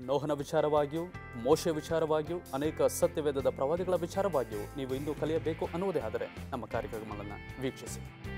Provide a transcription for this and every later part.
ನೋಹನ ವಿಚಾರವಾಗಿಯೂ ಮೋಶೆ ವಿಚಾರವಾಗಿಯೂ ಅನೇಕ ಸತ್ಯವೇದದ ಪ್ರವಾದಿಗಳ ವಿಚಾರವಾಗಿಯೂ ನೀವು ಇನ್ನೂ ಕಲಿಯಬೇಕು ಅನ್ನುವುದೇ ಆದರೆ ನಮ್ಮ ಕಾರ್ಯಕ್ರಮಗಳನ್ನು ವೀಕ್ಷಿಸಿ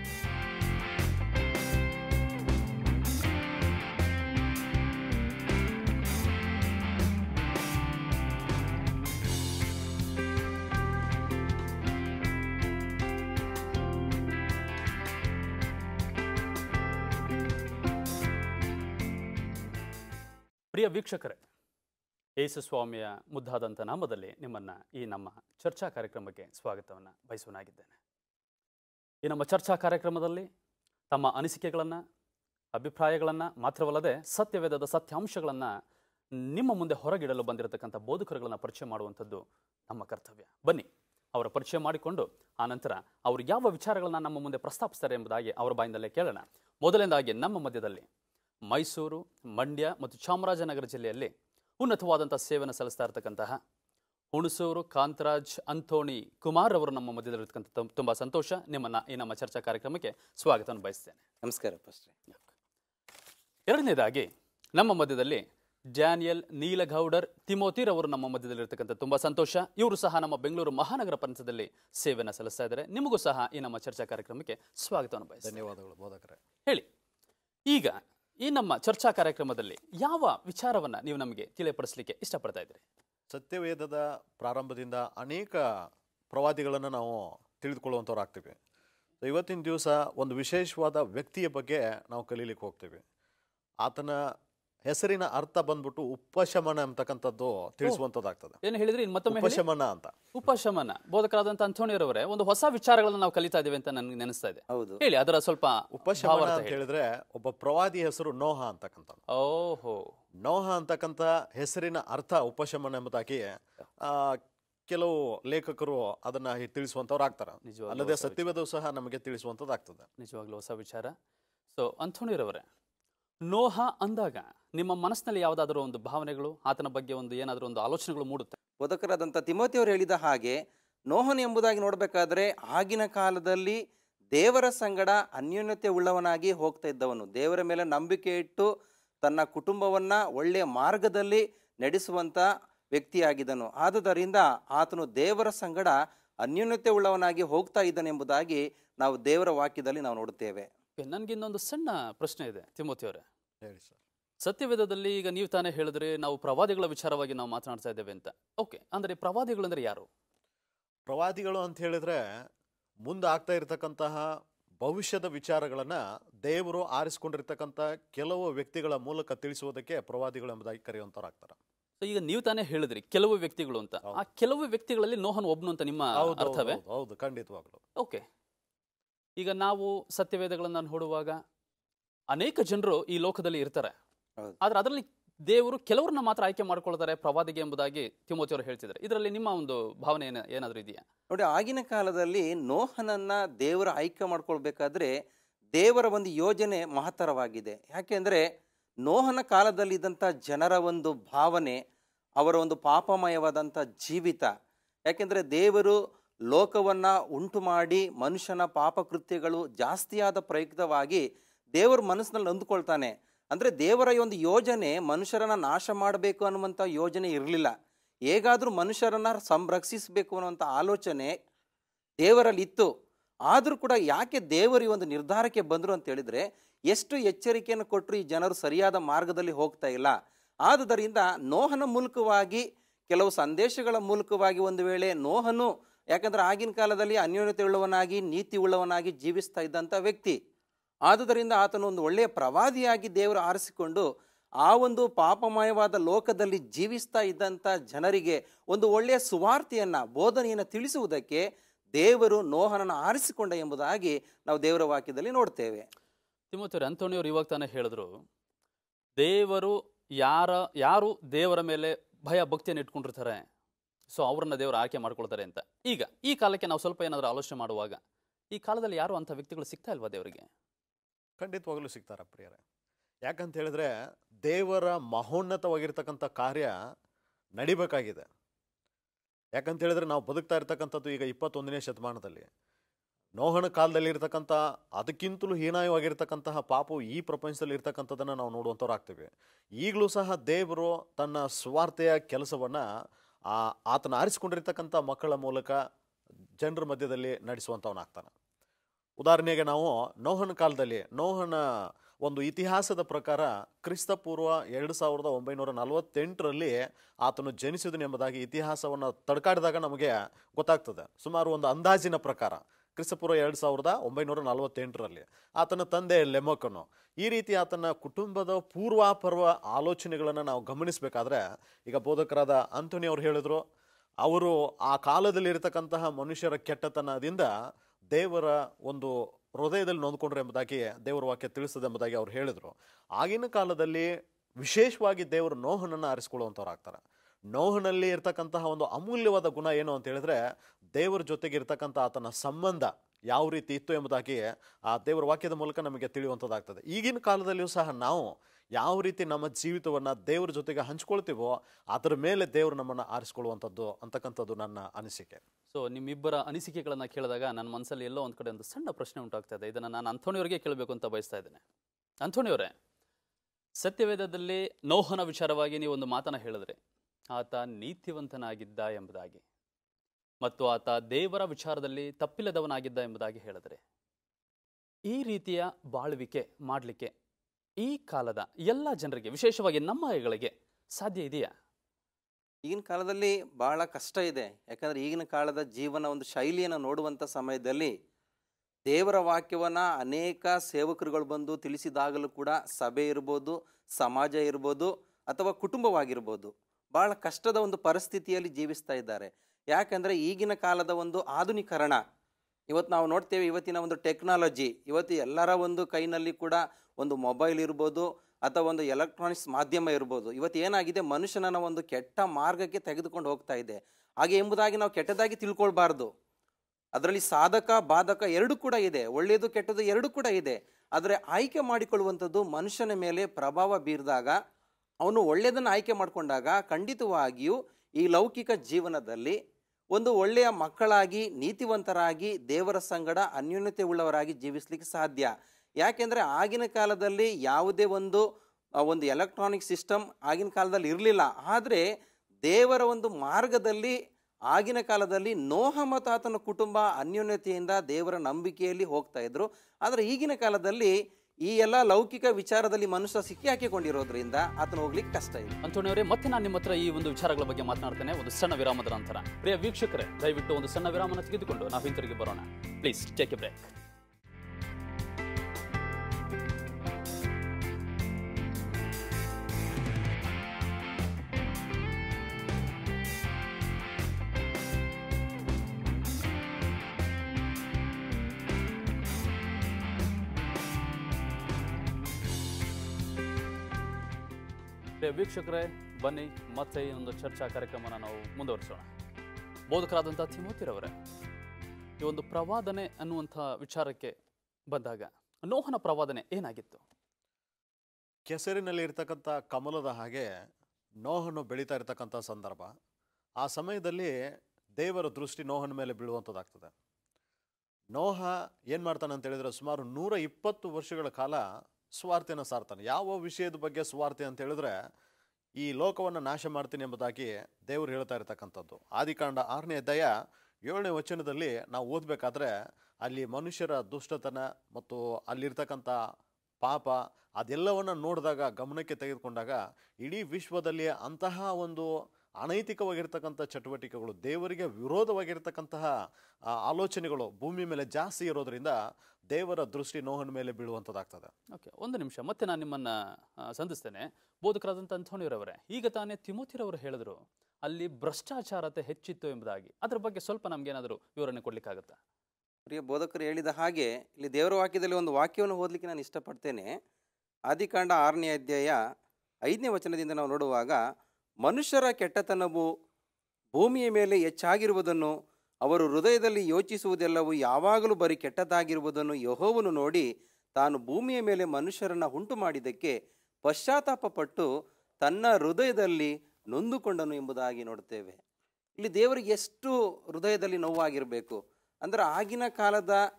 ಪ್ರಿಯ ವೀಕ್ಷಕರೇ ಯೇಸು ಸ್ವಾಮಿಯ ಮುದ್ದಾದಂಥ ನಾಮದಲ್ಲಿ ನಿಮ್ಮನ್ನು ಈ ನಮ್ಮ ಚರ್ಚಾ ಕಾರ್ಯಕ್ರಮಕ್ಕೆ ಸ್ವಾಗತವನ್ನು ಬಯಸುವನಾಗಿದ್ದೇನೆ ಈ ನಮ್ಮ ಚರ್ಚಾ ಕಾರ್ಯಕ್ರಮದಲ್ಲಿ ತಮ್ಮ ಅನಿಸಿಕೆಗಳನ್ನು ಅಭಿಪ್ರಾಯಗಳನ್ನು ಮಾತ್ರವಲ್ಲದೆ ಸತ್ಯವೇದದ ಸತ್ಯಾಂಶಗಳನ್ನು ನಿಮ್ಮ ಮುಂದೆ ಹೊರಗಿಡಲು ಬಂದಿರತಕ್ಕಂಥ ಬೋಧಕರುಗಳನ್ನು ಪರಿಚಯ ಮಾಡುವಂಥದ್ದು ನಮ್ಮ ಕರ್ತವ್ಯ ಬನ್ನಿ ಅವರ ಪರಿಚಯ ಮಾಡಿಕೊಂಡು ಆನಂತರ ಅವರು ಯಾವ ವಿಚಾರಗಳನ್ನು ನಮ್ಮ ಮುಂದೆ ಪ್ರಸ್ತಾಪಿಸ್ತಾರೆ ಎಂಬುದಾಗಿ ಅವರ ಬಾಯಿಂದಲೇ ಕೇಳೋಣ ಮೊದಲನೇದಾಗಿ ನಮ್ಮ ಮಧ್ಯದಲ್ಲಿ ಮೈಸೂರು ಮಂಡ್ಯ ಮತ್ತು ಚಾಮರಾಜನಗರ ಜಿಲ್ಲೆಯಲ್ಲಿ ಉನ್ನತವಾದಂಥ ಸೇವೆಯನ್ನು ಸಲ್ಲಿಸ್ತಾ ಇರತಕ್ಕಂತಹ ಹುಣಸೂರು ಕಾಂತರಾಜ್ ಅಂಥೋಣಿ ಕುಮಾರ್ ಅವರು ನಮ್ಮ ಮಧ್ಯದಲ್ಲಿರ್ತಕ್ಕಂಥ ತುಂಬ- ತುಂಬ ಸಂತೋಷ ನಿಮ್ಮನ್ನು ಈ ನಮ್ಮ ಚರ್ಚಾ ಕಾರ್ಯಕ್ರಮಕ್ಕೆ ಸ್ವಾಗತವನ್ನು ಬಯಸ್ತೇನೆ ನಮಸ್ಕಾರ ಪಸ್ಟ್ರೆ ಎರಡನೇದಾಗಿ ನಮ್ಮ ಮಧ್ಯದಲ್ಲಿ ಡ್ಯಾನಿಯಲ್ ನೀಲಗೌಡರ್ ತಿಮೋತಿರ್ ಅವರು ನಮ್ಮ ಮಧ್ಯದಲ್ಲಿರ್ತಕ್ಕಂಥ ತುಂಬ ಸಂತೋಷ ಇವರು ಸಹ ನಮ್ಮ ಬೆಂಗಳೂರು ಮಹಾನಗರ ಪಂಚಾಯತದಲ್ಲಿ ಸೇವೆಯನ್ನು ಸಲ್ಲಿಸ್ತಾ ಇದ್ದಾರೆ ನಿಮಗೂ ಸಹ ಈ ನಮ್ಮ ಚರ್ಚಾ ಕಾರ್ಯಕ್ರಮಕ್ಕೆ ಸ್ವಾಗತವನ್ನು ಬಯಸ್ತೇನೆ ಧನ್ಯವಾದಗಳು ಬೋಧಕರೇ ಹೇಳಿ ಈಗ ಈ ನಮ್ಮ ಚರ್ಚಾ ಕಾರ್ಯಕ್ರಮದಲ್ಲಿ ಯಾವ ವಿಚಾರವನ್ನ ನೀವು ನಮಗೆ ತಿಳಿಯಪಡಿಸಲಿಕ್ಕೆ ಇಷ್ಟಪಡ್ತಾ ಇದ್ದೀರಿ ಸತ್ಯವೇದದ ಪ್ರಾರಂಭದಿಂದ ಅನೇಕ ಪ್ರವಾದಿಗಳನ್ನು ನಾವು ತಿಳಿದುಕೊಳ್ಳುವಂಥವ್ರು ಆಗ್ತೀವಿ ಸೊ ಇವತ್ತಿನ ದಿವಸ ಒಂದು ವಿಶೇಷವಾದ ವ್ಯಕ್ತಿಯ ಬಗ್ಗೆ ನಾವು ಕಲೀಲಿಕ್ಕೆ ಹೋಗ್ತೀವಿ ಆತನ ಹೆಸರಿನ ಅರ್ಥ ಬಂದ್ಬಿಟ್ಟು ಉಪಶಮನ ಅಂತಕ್ಕಂಥದ್ದು ತಿಳಿಸುವಂಥದ್ದಾಗ್ತದೆ ಏನು ಹೇಳಿದ್ರಿ ಇನ್ನು ಮತ್ತೊಮ್ಮೆ ಹೇಳಿ. ಉಪಶಮನ ಅಂತ ಉಪಶಮನ ಬೋಧಕರಾದಂಥ ಅಂಥೋಣಿಯವರವರೇ ಒಂದು ಹೊಸ ವಿಚಾರಗಳನ್ನು ನಾವು ಕಲಿತಾ ಇದ್ದೇವೆ ಅಂತ ನನಗೆ ನೆನೆಸ್ತಾ ಇದೆ ಹೌದು ಹೇಳಿ ಅದರ ಸ್ವಲ್ಪ ಉಪಶಮನ ಭಾವಾರ್ಥ ಅಂತ ಹೇಳಿ. ಹೇಳಿದ್ರೆ ಒಬ್ಬ ಪ್ರವಾದಿ ಹೆಸರು ನೋಹ ಅಂತಕ್ಕಂಥ ಓಹೋ ನೋಹ ಅಂತಕ್ಕಂಥ ಹೆಸರಿನ ಅರ್ಥ ಉಪಶಮನ ಎಂಬುದಾಗಿ ಆ, ಕೆಲವು ಲೇಖಕರು ಅದನ್ನ ಹಿ- ತಿಳಿಸುವಂಥವ್ರು ಆಗ್ತಾರೆ ನಿಜವಾಗ್ಲೂ ಅಲ್ಲದೆ ಹೊಸ ಸತ್ಯವೇದವು ಸಹ ನಮಗೆ ತಿಳಿಸುವಂಥದ್ದಾಗ್ತದೆ ನಿಜವಾಗ್ಲೂ ಹೊಸ ವಿಚಾರ ಸೊ ಅಂಥೋಣಿಯವರೇ ನೋಹ ಅಂದಾಗ ನಿಮ್ಮ ಮನಸ್ಸಿನಲ್ಲಿ ಯಾವುದಾದ್ರೂ ಒಂದು ಭಾವನೆಗಳು ಆತನ ಬಗ್ಗೆ ಒಂದು ಏನಾದರೂ ಒಂದು ಆಲೋಚನೆಗಳು ಮೂಡುತ್ತೆ ಬೋಧಕರಾದಂಥ ತಿಮೋತಿಯವರು ಹೇಳಿದ ಹಾಗೆ ನೋಹನ್ ಎಂಬುದಾಗಿ ನೋಡಬೇಕಾದ್ರೆ ಆಗಿನ ಕಾಲದಲ್ಲಿ ದೇವರ ಸಂಗಡ ಅನ್ಯೋನ್ಯತೆ ಉಳ್ಳವನಾಗಿ ಹೋಗ್ತಾ ಇದ್ದವನು ದೇವರ ಮೇಲೆ ನಂಬಿಕೆ ಇಟ್ಟು ತನ್ನ ಕುಟುಂಬವನ್ನ ಒಳ್ಳೆಯ ಮಾರ್ಗದಲ್ಲಿ ನಡೆಸುವಂತ ವ್ಯಕ್ತಿಯಾಗಿದ್ದನು ಆದುದರಿಂದ ಆತನು ದೇವರ ಸಂಗಡ ಅನ್ಯೋನ್ಯತೆ ಉಳ್ಳವನಾಗಿ ಹೋಗ್ತಾ ಇದ್ದನೆಂಬುದಾಗಿ ನಾವು ದೇವರ ವಾಕ್ಯದಲ್ಲಿ ನಾವು ನೋಡುತ್ತೇವೆ ನನಗೆ ಇನ್ನೊಂದು ಸಣ್ಣ ಪ್ರಶ್ನೆ ಇದೆ ತಿಮೋತಿಯವರೇ ಹೇಳಿ ಸರ್ ಸತ್ಯವೇದದಲ್ಲಿ ಈಗ ನೀವು ತಾನೇ ಹೇಳಿದ್ರೆ ನಾವು ಪ್ರವಾದಿಗಳ ವಿಚಾರವಾಗಿ ನಾವು ಮಾತನಾಡ್ತಾ ಇದ್ದೇವೆ ಅಂತ ಓಕೆ ಅಂದರೆ ಪ್ರವಾದಿಗಳು ಅಂದ್ರೆ ಯಾರು ಪ್ರವಾದಿಗಳು ಅಂತ ಹೇಳಿದ್ರೆ ಮುಂದೆ ಆಗ್ತಾ ಇರತಕ್ಕಂತಹ ಭವಿಷ್ಯದ ವಿಚಾರಗಳನ್ನ ದೇವರು ಆರಿಸಿಕೊಂಡಿರ್ತಕ್ಕಂಥ ಕೆಲವು ವ್ಯಕ್ತಿಗಳ ಮೂಲಕ ತಿಳಿಸುವುದಕ್ಕೆ ಪ್ರವಾದಿಗಳು ಎಂಬುದಾಗಿ ಕರೆಯುವಂಥವ್ರು ಆಗ್ತಾರೆ ಸೊ ಈಗ ನೀವು ತಾನೇ ಹೇಳಿದ್ರಿ ಕೆಲವು ವ್ಯಕ್ತಿಗಳು ಅಂತ ಆ ಕೆಲವು ವ್ಯಕ್ತಿಗಳಲ್ಲಿ ನೋಹನ್ ಒಬ್ನು ಅಂತ ನಿಮ್ಮ ಹೌದು ಹೌದು, ಅರ್ಥವೇ ಹೌದು, ಹೌದು ಖಂಡಿತವಾಗ್ಲು ಓಕೆ ಈಗ ನಾವು ಸತ್ಯವೇದಗಳನ್ನು ನೋಡುವಾಗ ಅನೇಕ ಜನರು ಈ ಲೋಕದಲ್ಲಿ ಇರ್ತಾರೆ ಹೌದು. ಆದ್ರೆ ಅದರಲ್ಲಿ ದೇವರು ಕೆಲವ್ರನ್ನ ಮಾತ್ರ ಆಯ್ಕೆ ಮಾಡ್ಕೊಳ್ತಾರೆ ಪ್ರವಾದಿಗೆ ಎಂಬುದಾಗಿ ತಿಮೋತಿಯವರು ಹೇಳ್ತಿದ್ದಾರೆ ಇದರಲ್ಲಿ ನಿಮ್ಮ ಒಂದು ಭಾವನೆ ಏನ ಏನಾದರೂ ಇದೆಯಾ ನೋಡಿ ಆಗಿನ ಕಾಲದಲ್ಲಿ ನೋಹನನ್ನ ದೇವರ ಆಯ್ಕೆ ಮಾಡ್ಕೊಳ್ಬೇಕಾದ್ರೆ ದೇವರ ಒಂದು ಯೋಜನೆ ಮಹತ್ತರವಾಗಿದೆ ಯಾಕೆಂದ್ರೆ ನೋಹನ ಕಾಲದಲ್ಲಿ ಇದ್ದಂಥ ಜನರ ಒಂದು ಭಾವನೆ ಅವರ ಒಂದು ಪಾಪಮಯವಾದಂಥ ಜೀವಿತ ಯಾಕೆಂದ್ರೆ ದೇವರು ಲೋಕವನ್ನ ಉಂಟು ಮಾಡಿ ಮನುಷ್ಯನ ಪಾಪಕೃತ್ಯಗಳು ಜಾಸ್ತಿಯಾದ ಪ್ರಯುಕ್ತವಾಗಿ ದೇವರು ಮನಸ್ಸಿನಲ್ಲಿ ಅಂದುಕೊಳ್ತಾನೆ ಅಂದ್ರೆ ದೇವರ ಈ ಒಂದು ಯೋಜನೆ ಮನುಷ್ಯರನ್ನ ನಾಶ ಮಾಡಬೇಕು ಅನ್ನುವಂಥ ಯೋಜನೆ ಇರಲಿಲ್ಲ ಹೇಗಾದ್ರೂ ಮನುಷ್ಯರನ್ನ ಸಂರಕ್ಷಿಸಬೇಕು ಅನ್ನುವಂಥ ಆಲೋಚನೆ ದೇವರಲ್ಲಿ ಇತ್ತು ಆದರೂ ಕೂಡ ಯಾಕೆ ದೇವರು ಈ ಒಂದು ನಿರ್ಧಾರಕ್ಕೆ ಬಂದರು ಅಂತ ಹೇಳಿದ್ರೆ ಎಷ್ಟು ಎಚ್ಚರಿಕೆಯನ್ನು ಕೊಟ್ಟರು ಈ ಜನರು ಸರಿಯಾದ ಮಾರ್ಗದಲ್ಲಿ ಹೋಗ್ತಾ ಇಲ್ಲ ಆದುದರಿಂದ ನೋಹನ ಮೂಲಕವಾಗಿ ಕೆಲವು ಸಂದೇಶಗಳ ಮೂಲಕವಾಗಿ ಒಂದು ವೇಳೆ ನೋಹನು ಯಾಕಂದ್ರೆ ಆಗಿನ ಕಾಲದಲ್ಲಿ ಅನ್ಯೋನ್ಯತೆ ಉಳ್ಳವನಾಗಿ ನೀತಿ ಉಳ್ಳವನಾಗಿ ಜೀವಿಸ್ತಾ ಇದ್ದಂಥ ವ್ಯಕ್ತಿ ಆದುದರಿಂದ ಆತನು ಒಂದು ಒಳ್ಳೆಯ ಪ್ರವಾದಿಯಾಗಿ ದೇವರು ಆರಿಸಿಕೊಂಡು ಆ ಒಂದು ಪಾಪಮಯವಾದ ಲೋಕದಲ್ಲಿ ಜೀವಿಸ್ತಾ ಇದ್ದಂಥ ಜನರಿಗೆ ಒಂದು ಒಳ್ಳೆಯ ಸುವಾರ್ತೆಯನ್ನ ಬೋಧನೆಯನ್ನು ತಿಳಿಸುವುದಕ್ಕೆ ದೇವರು ನೋಹನನ್ನು ಆರಿಸಿಕೊಂಡ ಎಂಬುದಾಗಿ ನಾವು ದೇವರ ವಾಕ್ಯದಲ್ಲಿ ನೋಡ್ತೇವೆ ತಿಮೋತಿಯವರು ಅಂತೋಣಿಯವರು ಇವಾಗ ತಾನೇ ಹೇಳಿದ್ರು ದೇವರು ಯಾರ ಯಾರು ದೇವರ ಮೇಲೆ ಭಯ ಭಕ್ತಿಯನ್ನು ಇಟ್ಕೊಂಡಿರ್ತಾರೆ ಸೊ ಅವ್ರನ್ನ ದೇವರು ಆಯ್ಕೆ ಮಾಡ್ಕೊಳ್ತಾರೆ ಅಂತ ಈಗ ಈ ಕಾಲಕ್ಕೆ ನಾವು ಸ್ವಲ್ಪ ಏನಾದರೂ ಆಲೋಚನೆ ಮಾಡುವಾಗ ಈ ಕಾಲದಲ್ಲಿ ಯಾರು ಅಂಥ ವ್ಯಕ್ತಿಗಳು ಸಿಗ್ತಾ ಇಲ್ವಾ ದೇವರಿಗೆ ಖಂಡಿತವಾಗ್ಲೂ ಸಿಗ್ತಾರ ಪ್ರಿಯರೇ ಯಾಕಂತ ಹೇಳಿದ್ರೆ ದೇವರ ಮಹೋನ್ನತವಾಗಿರ್ತಕ್ಕಂಥ ಕಾರ್ಯ ನಡಿಬೇಕಾಗಿದೆ ಯಾಕಂತ ಹೇಳಿದ್ರೆ ನಾವು ಬದುಕ್ತಾ ಇರ್ತಕ್ಕಂಥದ್ದು ಈಗ ಇಪ್ಪತ್ತೊಂದನೇ ಶತಮಾನದಲ್ಲಿ ನೋಹನ ಕಾಲದಲ್ಲಿ ಇರ್ತಕ್ಕಂಥ ಅದಕ್ಕಿಂತಲೂ ಹೀನಾಯವಾಗಿರ್ತಕ್ಕಂತಹ ಪಾಪವು ಈ ಪ್ರಪಂಚದಲ್ಲಿ ಇರ್ತಕ್ಕಂಥದ್ದನ್ನು ನಾವು ನೋಡುವಂಥವ್ರು ಆಗ್ತೀವಿ ಈಗಲೂ ಸಹ ದೇವರು ತನ್ನ ಸ್ವಾರ್ಥೆಯ ಕೆಲಸವನ್ನು ಆತನ ಆರಿಸಿಕೊಂಡಿರ್ತಕ್ಕಂಥ ಮಕ್ಕಳ ಮೂಲಕ ಜನರ ಮಧ್ಯದಲ್ಲಿ ನಡೆಸುವಂಥವನಾಗ್ತಾನೆ ಉದಾಹರಣೆಗೆ ನಾವು ನೋಹನ ಕಾಲದಲ್ಲಿ ನೋಹನ ಒಂದು ಇತಿಹಾಸದ ಪ್ರಕಾರ ಕ್ರಿಸ್ತಪೂರ್ವ ಎರಡು ಸಾವಿರದ ಒಂಬೈನೂರ ನಲವತ್ತೆಂಟರಲ್ಲಿ ಆತನು ಜನಿಸಿದನು ಎಂಬುದಾಗಿ ಇತಿಹಾಸವನ್ನು ತಡ್ಕಾಡಿದಾಗ ನಮಗೆ ಗೊತ್ತಾಗ್ತದೆ ಸುಮಾರು ಒಂದು ಅಂದಾಜಿನ ಪ್ರಕಾರ ಕ್ರಿಸ್ತಪೂರ್ವ ಎರಡು ಸಾವಿರದ ಒಂಬೈನೂರ ನಲವತ್ತೆಂಟರಲ್ಲಿ ಆತನ ತಂದೆ ಲೆಮಕನು ಈ ರೀತಿ ಆತನ ಕುಟುಂಬದ ಪೂರ್ವಾಪರ್ವ ಆಲೋಚನೆಗಳನ್ನು ನಾವು ಗಮನಿಸಬೇಕಾದ್ರೆ ಈಗ ಬೋಧಕರಾದ ಅಂಥೋನಿ ಅವರು ಹೇಳಿದ್ರು ಅವರು ಆ ಕಾಲದಲ್ಲಿ ಇರತಕ್ಕಂತಹ ಮನುಷ್ಯರ ಕೆಟ್ಟತನದಿಂದ ದೇವರ ಒಂದು ಹೃದಯದಲ್ಲಿ ನೊಂದ್ಕೊಂಡ್ರು ಎಂಬುದಾಗಿ ದೇವರ ವಾಕ್ಯ ತಿಳಿಸ್ತದೆ ಎಂಬುದಾಗಿ ಅವ್ರು ಹೇಳಿದರು ಆಗಿನ ಕಾಲದಲ್ಲಿ ವಿಶೇಷವಾಗಿ ದೇವರು ನೋಹನನ್ನು ಆರಿಸ್ಕೊಳ್ಳುವಂಥವ್ರು ಆಗ್ತಾರೆ ನೋಹನಲ್ಲಿ ಇರ್ತಕ್ಕಂತಹ ಒಂದು ಅಮೂಲ್ಯವಾದ ಗುಣ ಏನು ಅಂತ ಹೇಳಿದ್ರೆ ದೇವರ ಜೊತೆಗೆ ಇರ್ತಕ್ಕಂಥ ಆತನ ಸಂಬಂಧ ಯಾವ ರೀತಿ ಇತ್ತು ಎಂಬುದಾಗಿ ಆ ದೇವರ ವಾಕ್ಯದ ಮೂಲಕ ನಮಗೆ ತಿಳಿಯುವಂಥದ್ದಾಗ್ತದೆ ಈಗಿನ ಕಾಲದಲ್ಲಿಯೂ ಸಹ ನಾವು ಯಾವ ರೀತಿ ನಮ್ಮ ಜೀವಿತವನ್ನು ದೇವರ ಜೊತೆಗೆ ಹಂಚ್ಕೊಳ್ತೀವೋ ಅದರ ಮೇಲೆ ದೇವರು ನಮ್ಮನ್ನು ಆರಿಸ್ಕೊಳ್ಳುವಂಥದ್ದು ಅಂತಕ್ಕಂಥದ್ದು ನನ್ನ ಅನಿಸಿಕೆ ಸೊ ನಿಮ್ಮಿಬ್ಬರ ಅನಿಸಿಕೆಗಳನ್ನು ಕೇಳಿದಾಗ ನನ್ನ ಮನಸ್ಸಲ್ಲಿ ಎಲ್ಲೋ ಒಂದು ಕಡೆ ಒಂದು ಸಣ್ಣ ಪ್ರಶ್ನೆ ಉಂಟಾಗ್ತಾ ಇದೆ ಇದನ್ನು ನಾನು ಅಂಥೋಣಿಯವರಿಗೆ ಕೇಳಬೇಕು ಅಂತ ಬಯಸ್ತಾ ಇದ್ದೇನೆ ಅಂಥೋಣಿಯವರೇ ಸತ್ಯವೇದದಲ್ಲಿ ನೋಹನ ವಿಚಾರವಾಗಿ ನೀವು ಒಂದು ಮಾತನ್ನು ಹೇಳಿದ್ರಿ ಆತ ನೀತಿವಂತನಾಗಿದ್ದ ಎಂಬುದಾಗಿ ಮತ್ತು ಆತ ದೇವರ ವಿಚಾರದಲ್ಲಿ ತಪ್ಪಿಲ್ಲದವನಾಗಿದ್ದ ಎಂಬುದಾಗಿ ಹೇಳಿದ್ರೆ ಈ ರೀತಿಯ ಬಾಳುವಿಕೆ ಮಾಡಲಿಕ್ಕೆ ಈ ಕಾಲದ ಎಲ್ಲ ಜನರಿಗೆ ವಿಶೇಷವಾಗಿ ನಮ್ಮ ಗಳಿಗೆ ಸಾಧ್ಯ ಇದೆಯಾ ಈಗಿನ ಕಾಲದಲ್ಲಿ ಬಹಳ ಕಷ್ಟ ಇದೆ ಯಾಕಂದರೆ ಈಗಿನ ಕಾಲದ ಜೀವನ ಒಂದು ಶೈಲಿಯನ್ನು ನೋಡುವಂಥ ಸಮಯದಲ್ಲಿ ದೇವರ ವಾಕ್ಯವನ್ನು ಅನೇಕ ಸೇವಕರುಗಳು ಬಂದು ತಿಳಿಸಿದಾಗಲೂ ಕೂಡ ಸಭೆ ಇರ್ಬೋದು ಸಮಾಜ ಇರ್ಬೋದು ಅಥವಾ ಕುಟುಂಬವಾಗಿರ್ಬೋದು ಭಾಳ ಕಷ್ಟದ ಒಂದು ಪರಿಸ್ಥಿತಿಯಲ್ಲಿ ಜೀವಿಸ್ತಾ ಇದ್ದಾರೆ ಯಾಕಂದರೆ ಈಗಿನ ಕಾಲದ ಒಂದು ಆಧುನೀಕರಣ ಇವತ್ತು ನಾವು ನೋಡ್ತೇವೆ ಇವತ್ತಿನ ಒಂದು ಟೆಕ್ನಾಲಜಿ ಇವತ್ತು ಎಲ್ಲರ ಒಂದು ಕೈನಲ್ಲಿ ಕೂಡ ಒಂದು ಮೊಬೈಲ್ ಇರ್ಬೋದು ಅಥವಾ ಒಂದು ಎಲೆಕ್ಟ್ರಾನಿಕ್ಸ್ ಮಾಧ್ಯಮ ಇರ್ಬೋದು ಇವತ್ತು ಏನಾಗಿದೆ ಮನುಷ್ಯನನ್ನ ಒಂದು ಕೆಟ್ಟ ಮಾರ್ಗಕ್ಕೆ ತೆಗೆದುಕೊಂಡು ಹೋಗ್ತಾ ಇದೆ ಹಾಗೆ ಎಂಬುದಾಗಿ ನಾವು ಕೆಟ್ಟದಾಗಿ ತಿಳ್ಕೊಳ್ಬಾರ್ದು ಅದರಲ್ಲಿ ಸಾಧಕ ಬಾಧಕ ಎರಡು ಕೂಡ ಇದೆ ಒಳ್ಳೆಯದು ಕೆಟ್ಟದ್ದು ಎರಡು ಕೂಡ ಇದೆ ಆದರೆ ಆಯ್ಕೆ ಮಾಡಿಕೊಳ್ಳುವಂಥದ್ದು ಮನುಷ್ಯನ ಮೇಲೆ ಪ್ರಭಾವ ಬೀರಿದಾಗ ಅವನು ಒಳ್ಳೆಯದನ್ನು ಆಯ್ಕೆ ಮಾಡಿಕೊಂಡಾಗ ಖಂಡಿತವಾಗಿಯೂ ಈ ಲೌಕಿಕ ಜೀವನದಲ್ಲಿ ಒಂದು ಒಳ್ಳೆಯ ಮಕ್ಕಳಾಗಿ ನೀತಿವಂತರಾಗಿ ದೇವರ ಸಂಗಡ ಅನ್ಯೋನ್ಯತೆ ಉಳ್ಳವರಾಗಿ ಜೀವಿಸ್ಲಿಕ್ಕೆ ಸಾಧ್ಯ ಯಾಕೆಂದರೆ ಆಗಿನ ಕಾಲದಲ್ಲಿ ಯಾವುದೇ ಒಂದು ಆ, ಒಂದು ಎಲೆಕ್ಟ್ರಾನಿಕ್ ಸಿಸ್ಟಮ್ ಆಗಿನ ಕಾಲದಲ್ಲಿ ಇರಲಿಲ್ಲ ಆದರೆ ದೇವರ ಒಂದು ಮಾರ್ಗದಲ್ಲಿ ಆಗಿನ ಕಾಲದಲ್ಲಿ ನೋಹ ಮತ್ತು ಆತನ ಕುಟುಂಬ ಅನ್ಯೋನ್ಯತೆಯಿಂದ ದೇವರ ನಂಬಿಕೆಯಲ್ಲಿ ಹೋಗ್ತಾ ಇದ್ರು ಆದರೆ ಈಗಿನ ಕಾಲದಲ್ಲಿ ಈ ಎಲ್ಲ ಲೌಕಿಕ ವಿಚಾರದಲ್ಲಿ ಮನುಷ್ಯ ಸಿಕ್ಕಿ ಹಾಕಿಕೊಂಡಿರೋದ್ರಿಂದ ಆತನ ಹೋಗ್ಲಿಕ್ಕೆ ಕಷ್ಟ ಇದೆ ಅಂಥೋಣಿಯವರೇ ಮತ್ತೆ ನಾನು ನಿಮ್ಮ ಹತ್ರ ಈ ಒಂದು ವಿಚಾರಗಳ ಬಗ್ಗೆ ಮಾತನಾಡ್ತೇನೆ ಒಂದು ಸಣ್ಣ ವಿರಾಮದ ನಂತರ ಪ್ರಿಯ ವೀಕ್ಷಕರೇ ದಯವಿಟ್ಟು ಒಂದು ಸಣ್ಣ ವಿರಾಮನ ತೆಗೆದುಕೊಂಡು ನಾವು ಹಿಂತಿರುಗಿ ಬರೋಣ ಪ್ಲೀಸ್ ಟೇಕ್ ಎ ಬ್ರೇಕ್ ಪ್ರಿಯ ವೀಕ್ಷಕರೇ ಬನ್ನಿ ಮತ್ತೆ ಈ ಒಂದು ಚರ್ಚಾ ಕಾರ್ಯಕ್ರಮನ ನಾವು ಮುಂದುವರಿಸೋಣ ಬೋಧಕರಾದಂಥ ತಿಮೋತಿರವರೇ ಈ ಒಂದು ಪ್ರವಾದನೆ ಅನ್ನುವಂಥ ವಿಚಾರಕ್ಕೆ ಬಂದಾಗ ನೋಹನ ಪ್ರವಾದನೆ ಏನಾಗಿತ್ತು ಕೆಸರಿನಲ್ಲಿ ಇರ್ತಕ್ಕಂಥ ಕಮಲದ ಹಾಗೆ ನೋಹನು ಬೆಳೀತಾ ಇರ್ತಕ್ಕಂಥ ಸಂದರ್ಭ ಆ ಸಮಯದಲ್ಲಿ ದೇವರ ದೃಷ್ಟಿ ನೋಹನ ಮೇಲೆ ಬೀಳುವಂಥದ್ದಾಗ್ತದೆ ನೋಹ ಏನು ಮಾಡ್ತಾನೆ ಅಂತ ಹೇಳಿದ್ರೆ ಸುಮಾರು ನೂರ ಇಪ್ಪತ್ತು ವರ್ಷಗಳ ಕಾಲ ಸ್ವಾರ್ಥೆನ ಸಾರ್ತಾನೆ ಯಾವ ವಿಷಯದ ಬಗ್ಗೆ ಸ್ವಾರ್ಥೆ ಅಂತ ಹೇಳಿದ್ರೆ ಈ ಲೋಕವನ್ನು ನಾಶ ಮಾಡ್ತೀನಿ ಎಂಬುದಾಗಿ ದೇವರು ಹೇಳ್ತಾ ಇರತಕ್ಕಂಥದ್ದು ಆದಿಕಾಂಡ ಆರನೇ ಅಧ್ಯಾಯ ಏಳನೇ ವಚನದಲ್ಲಿ ನಾವು ಓದಬೇಕಾದ್ರೆ ಅಲ್ಲಿ ಮನುಷ್ಯರ ದುಷ್ಟತನ ಮತ್ತು ಅಲ್ಲಿರ್ತಕ್ಕಂಥ ಪಾಪ ಅದೆಲ್ಲವನ್ನು ನೋಡಿದಾಗ ಗಮನಕ್ಕೆ ತೆಗೆದುಕೊಂಡಾಗ ಇಡೀ ವಿಶ್ವದಲ್ಲಿ ಅಂತಹ ಒಂದು ಅನೈತಿಕವಾಗಿರ್ತಕ್ಕಂಥ ಚಟುವಟಿಕೆಗಳು ದೇವರಿಗೆ ವಿರೋಧವಾಗಿರ್ತಕ್ಕಂತಹ ಆ, ಆಲೋಚನೆಗಳು ಭೂಮಿ ಮೇಲೆ ಜಾಸ್ತಿ ಇರೋದ್ರಿಂದ ದೇವರ ದೃಷ್ಟಿ ನೋಹನ ಮೇಲೆ ಬೀಳುವಂಥದ್ದಾಗ್ತದೆ ಓಕೆ ಒಂದು ನಿಮಿಷ ಮತ್ತೆ ನಾನು ನಿಮ್ಮನ್ನ ಆ, ಸಂಧಿಸ್ತೇನೆ ಬೋಧಕರಾದಂಥ ಅಂಥೋಣಿಯವರವರೇ ಈಗ ತಾನೇ ತಿಮೋತಿರವರು ಹೇಳಿದ್ರು ಅಲ್ಲಿ ಭ್ರಷ್ಟಾಚಾರತೆ ಹೆಚ್ಚಿತ್ತು ಎಂಬುದಾಗಿ ಅದ್ರ ಬಗ್ಗೆ ಸ್ವಲ್ಪ ನಮ್ಗೇನಾದರೂ ವಿವರಣೆ ಕೊಡ್ಲಿಕ್ಕಾಗತ್ತಾ ಪ್ರಿಯ ಬೋಧಕರು ಹೇಳಿದ ಹಾಗೆ ಇಲ್ಲಿ ದೇವರ ವಾಕ್ಯದಲ್ಲಿ ಒಂದು ವಾಕ್ಯವನ್ನು ಓದಲಿಕ್ಕೆ ನಾನು ಇಷ್ಟಪಡ್ತೇನೆ ಆದಿಕಾಂಡ ಆರನೇ ಅಧ್ಯಾಯ ಐದನೇ ವಚನದಿಂದ ನಾವು ನೋಡುವಾಗ ಮನುಷ್ಯರ ಕೆಟ್ಟತನವು ಭೂಮಿಯ ಮೇಲೆ ಹೆಚ್ಚಾಗಿರುವುದನ್ನು ಅವರು ಹೃದಯದಲ್ಲಿ ಯೋಚಿಸುವುದೆಲ್ಲವೂ ಯಾವಾಗಲೂ ಬರೀ ಕೆಟ್ಟದಾಗಿರುವುದನ್ನು ಯಹೋವನು ನೋಡಿ ತಾನು ಭೂಮಿಯ ಮೇಲೆ ಮನುಷ್ಯರನ್ನು ಉಂಟು ಮಾಡಿದ್ದಕ್ಕೆ ಪಶ್ಚಾತ್ತಾಪಪಟ್ಟು ತನ್ನ ಹೃದಯದಲ್ಲಿ ನೊಂದುಕೊಂಡನು ಎಂಬುದಾಗಿ ನೋಡ್ತೇವೆ ಇಲ್ಲಿ ದೇವರಿಗೆ ಎಷ್ಟು ಹೃದಯದಲ್ಲಿ ನೋವಾಗಿರಬೇಕು ಅಂದರೆ ಆಗಿನ ಕಾಲದ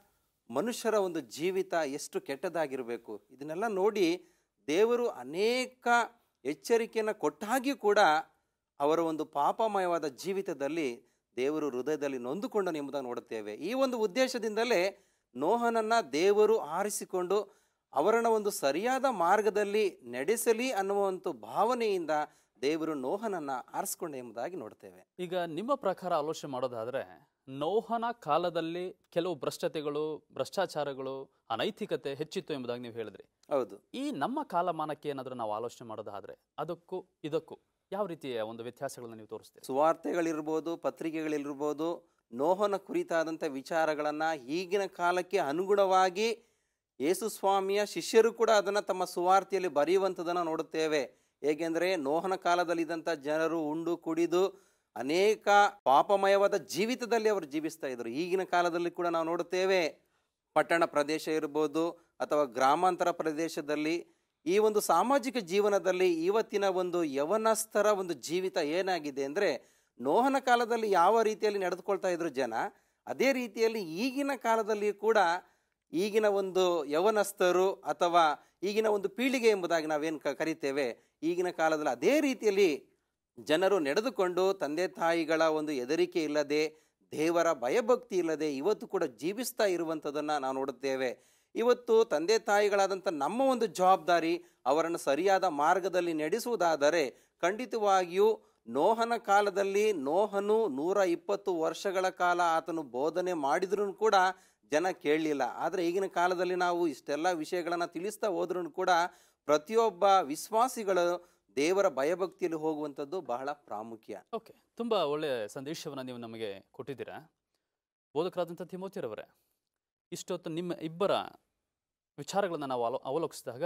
ಮನುಷ್ಯರ ಒಂದು ಜೀವಿತ ಎಷ್ಟು ಕೆಟ್ಟದಾಗಿರಬೇಕು ಇದನ್ನೆಲ್ಲ ನೋಡಿ ದೇವರು ಅನೇಕ ಎಚ್ಚರಿಕೆಯನ್ನು ಕೊಟ್ಟಾಗಿಯೂ ಕೂಡ ಅವರ ಒಂದು ಪಾಪಮಯವಾದ ಜೀವಿತದಲ್ಲಿ ದೇವರು ಹೃದಯದಲ್ಲಿ ನೊಂದುಕೊಂಡನು ಎಂಬುದನ್ನು ನೋಡುತ್ತೇವೆ ಈ ಒಂದು ಉದ್ದೇಶದಿಂದಲೇ ನೋಹನನ್ನ ದೇವರು ಆರಿಸಿಕೊಂಡು ಅವರನ್ನ ಒಂದು ಸರಿಯಾದ ಮಾರ್ಗದಲ್ಲಿ ನಡೆಸಲಿ ಅನ್ನುವಂಥ ಭಾವನೆಯಿಂದ ದೇವರು ನೋಹನನ್ನ ಆರಿಸಿಕೊಂಡ ಎಂಬುದಾಗಿ ನೋಡ್ತೇವೆ ಈಗ ನಿಮ್ಮ ಪ್ರಕಾರ ಆಲೋಚನೆ ಮಾಡೋದಾದ್ರೆ ನೋಹನ ಕಾಲದಲ್ಲಿ ಕೆಲವು ಭ್ರಷ್ಟತೆಗಳು ಭ್ರಷ್ಟಾಚಾರಗಳು ಅನೈತಿಕತೆ ಹೆಚ್ಚಿತ್ತು ಎಂಬುದಾಗಿ ನೀವು ಹೇಳಿದ್ರಿ ಹೌದು ಈ ನಮ್ಮ ಕಾಲಮಾನಕ್ಕೆ ಏನಾದರೂ ನಾವು ಆಲೋಚನೆ ಮಾಡೋದಾದ್ರೆ ಅದಕ್ಕೂ ಇದಕ್ಕೂ ಯಾವ ರೀತಿಯ ಒಂದು ವ್ಯತ್ಯಾಸಗಳನ್ನು ನೀವು ತೋರಿಸ್ತೀರಿ ಸುವಾರ್ತೆಗಳಿರ್ಬೋದು ಪತ್ರಿಕೆಗಳಿರ್ಬೋದು ನೋಹನ ಕುರಿತಾದಂಥ ವಿಚಾರಗಳನ್ನು ಈಗಿನ ಕಾಲಕ್ಕೆ ಅನುಗುಣವಾಗಿ ಯೇಸು ಸ್ವಾಮಿಯ ಶಿಷ್ಯರು ಕೂಡ ಅದನ್ನು ತಮ್ಮ ಸುವಾರ್ತೆಯಲ್ಲಿ ಬರೆಯುವಂಥದ್ದನ್ನು ನೋಡುತ್ತೇವೆ ಹೇಗೆಂದರೆ ನೋಹನ ಕಾಲದಲ್ಲಿದ್ದಂಥ ಜನರು ಉಂಡು ಕುಡಿದು ಅನೇಕ ಪಾಪಮಯವಾದ ಜೀವಿತದಲ್ಲಿ ಅವರು ಜೀವಿಸ್ತಾ ಇದ್ರು ಈಗಿನ ಕಾಲದಲ್ಲಿ ಕೂಡ ನಾವು ನೋಡುತ್ತೇವೆ ಪಟ್ಟಣ ಪ್ರದೇಶ ಇರ್ಬೋದು ಅಥವಾ ಗ್ರಾಮಾಂತರ ಪ್ರದೇಶದಲ್ಲಿ ಈ ಒಂದು ಸಾಮಾಜಿಕ ಜೀವನದಲ್ಲಿ ಇವತ್ತಿನ ಒಂದು ಯವನಸ್ಥರ ಒಂದು ಜೀವಿತ ಏನಾಗಿದೆ ಅಂದರೆ ನೋಹನ ಕಾಲದಲ್ಲಿ ಯಾವ ರೀತಿಯಲ್ಲಿ ನಡೆದುಕೊಳ್ತಾ ಇದ್ರು ಜನ ಅದೇ ರೀತಿಯಲ್ಲಿ ಈಗಿನ ಕಾಲದಲ್ಲಿ ಕೂಡ ಈಗಿನ ಒಂದು ಯವನಸ್ಥರು ಅಥವಾ ಈಗಿನ ಒಂದು ಪೀಳಿಗೆ ಎಂಬುದಾಗಿ ನಾವೇನು ಕ ಕರಿತೇವೆ ಈಗಿನ ಕಾಲದಲ್ಲಿ ಅದೇ ರೀತಿಯಲ್ಲಿ ಜನರು ನಡೆದುಕೊಂಡು ತಂದೆ ತಾಯಿಗಳ ಒಂದು ಹೆದರಿಕೆ ಇಲ್ಲದೆ ದೇವರ ಭಯಭಕ್ತಿ ಇಲ್ಲದೆ ಇವತ್ತು ಕೂಡ ಜೀವಿಸ್ತಾ ಇರುವಂಥದ್ದನ್ನು ನಾವು ನೋಡುತ್ತೇವೆ ಇವತ್ತು ತಂದೆ ತಾಯಿಗಳಾದಂಥ ನಮ್ಮ ಒಂದು ಜವಾಬ್ದಾರಿ ಅವರನ್ನು ಸರಿಯಾದ ಮಾರ್ಗದಲ್ಲಿ ನಡೆಸುವುದಾದರೆ ಖಂಡಿತವಾಗಿಯೂ ನೋಹನ ಕಾಲದಲ್ಲಿ ನೋಹನು ನೂರ ಇಪ್ಪತ್ತು ವರ್ಷಗಳ ಕಾಲ ಆತನು ಬೋಧನೆ ಮಾಡಿದ್ರೂ ಕೂಡ ಜನ ಕೇಳಲಿಲ್ಲ ಆದರೆ ಈಗಿನ ಕಾಲದಲ್ಲಿ ನಾವು ಇಷ್ಟೆಲ್ಲ ವಿಷಯಗಳನ್ನು ತಿಳಿಸ್ತಾ ಹೋದ್ರೂ ಕೂಡ ಪ್ರತಿಯೊಬ್ಬ ವಿಶ್ವಾಸಿಗಳು ದೇವರ ಭಯಭಕ್ತಿಯಲ್ಲಿ ಹೋಗುವಂಥದ್ದು ಬಹಳ ಪ್ರಾಮುಖ್ಯ ಓಕೆ ತುಂಬ ಒಳ್ಳೆಯ ಸಂದೇಶವನ್ನು ನೀವು ನಮಗೆ ಕೊಟ್ಟಿದ್ದೀರಾ ಬೋಧಕರಾದಂಥ ತಿಮೋತಿರವರೇ ಇಷ್ಟೊತ್ತು ನಿಮ್ಮ ಇಬ್ಬರ ವಿಚಾರಗಳನ್ನು ನಾವು ಅವಲೋ ಅವಲೋಕಿಸಿದಾಗ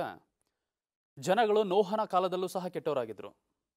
ಜನಗಳು ನೋಹನ ಕಾಲದಲ್ಲೂ ಸಹ ಕೆಟ್ಟವರಾಗಿದ್ದರು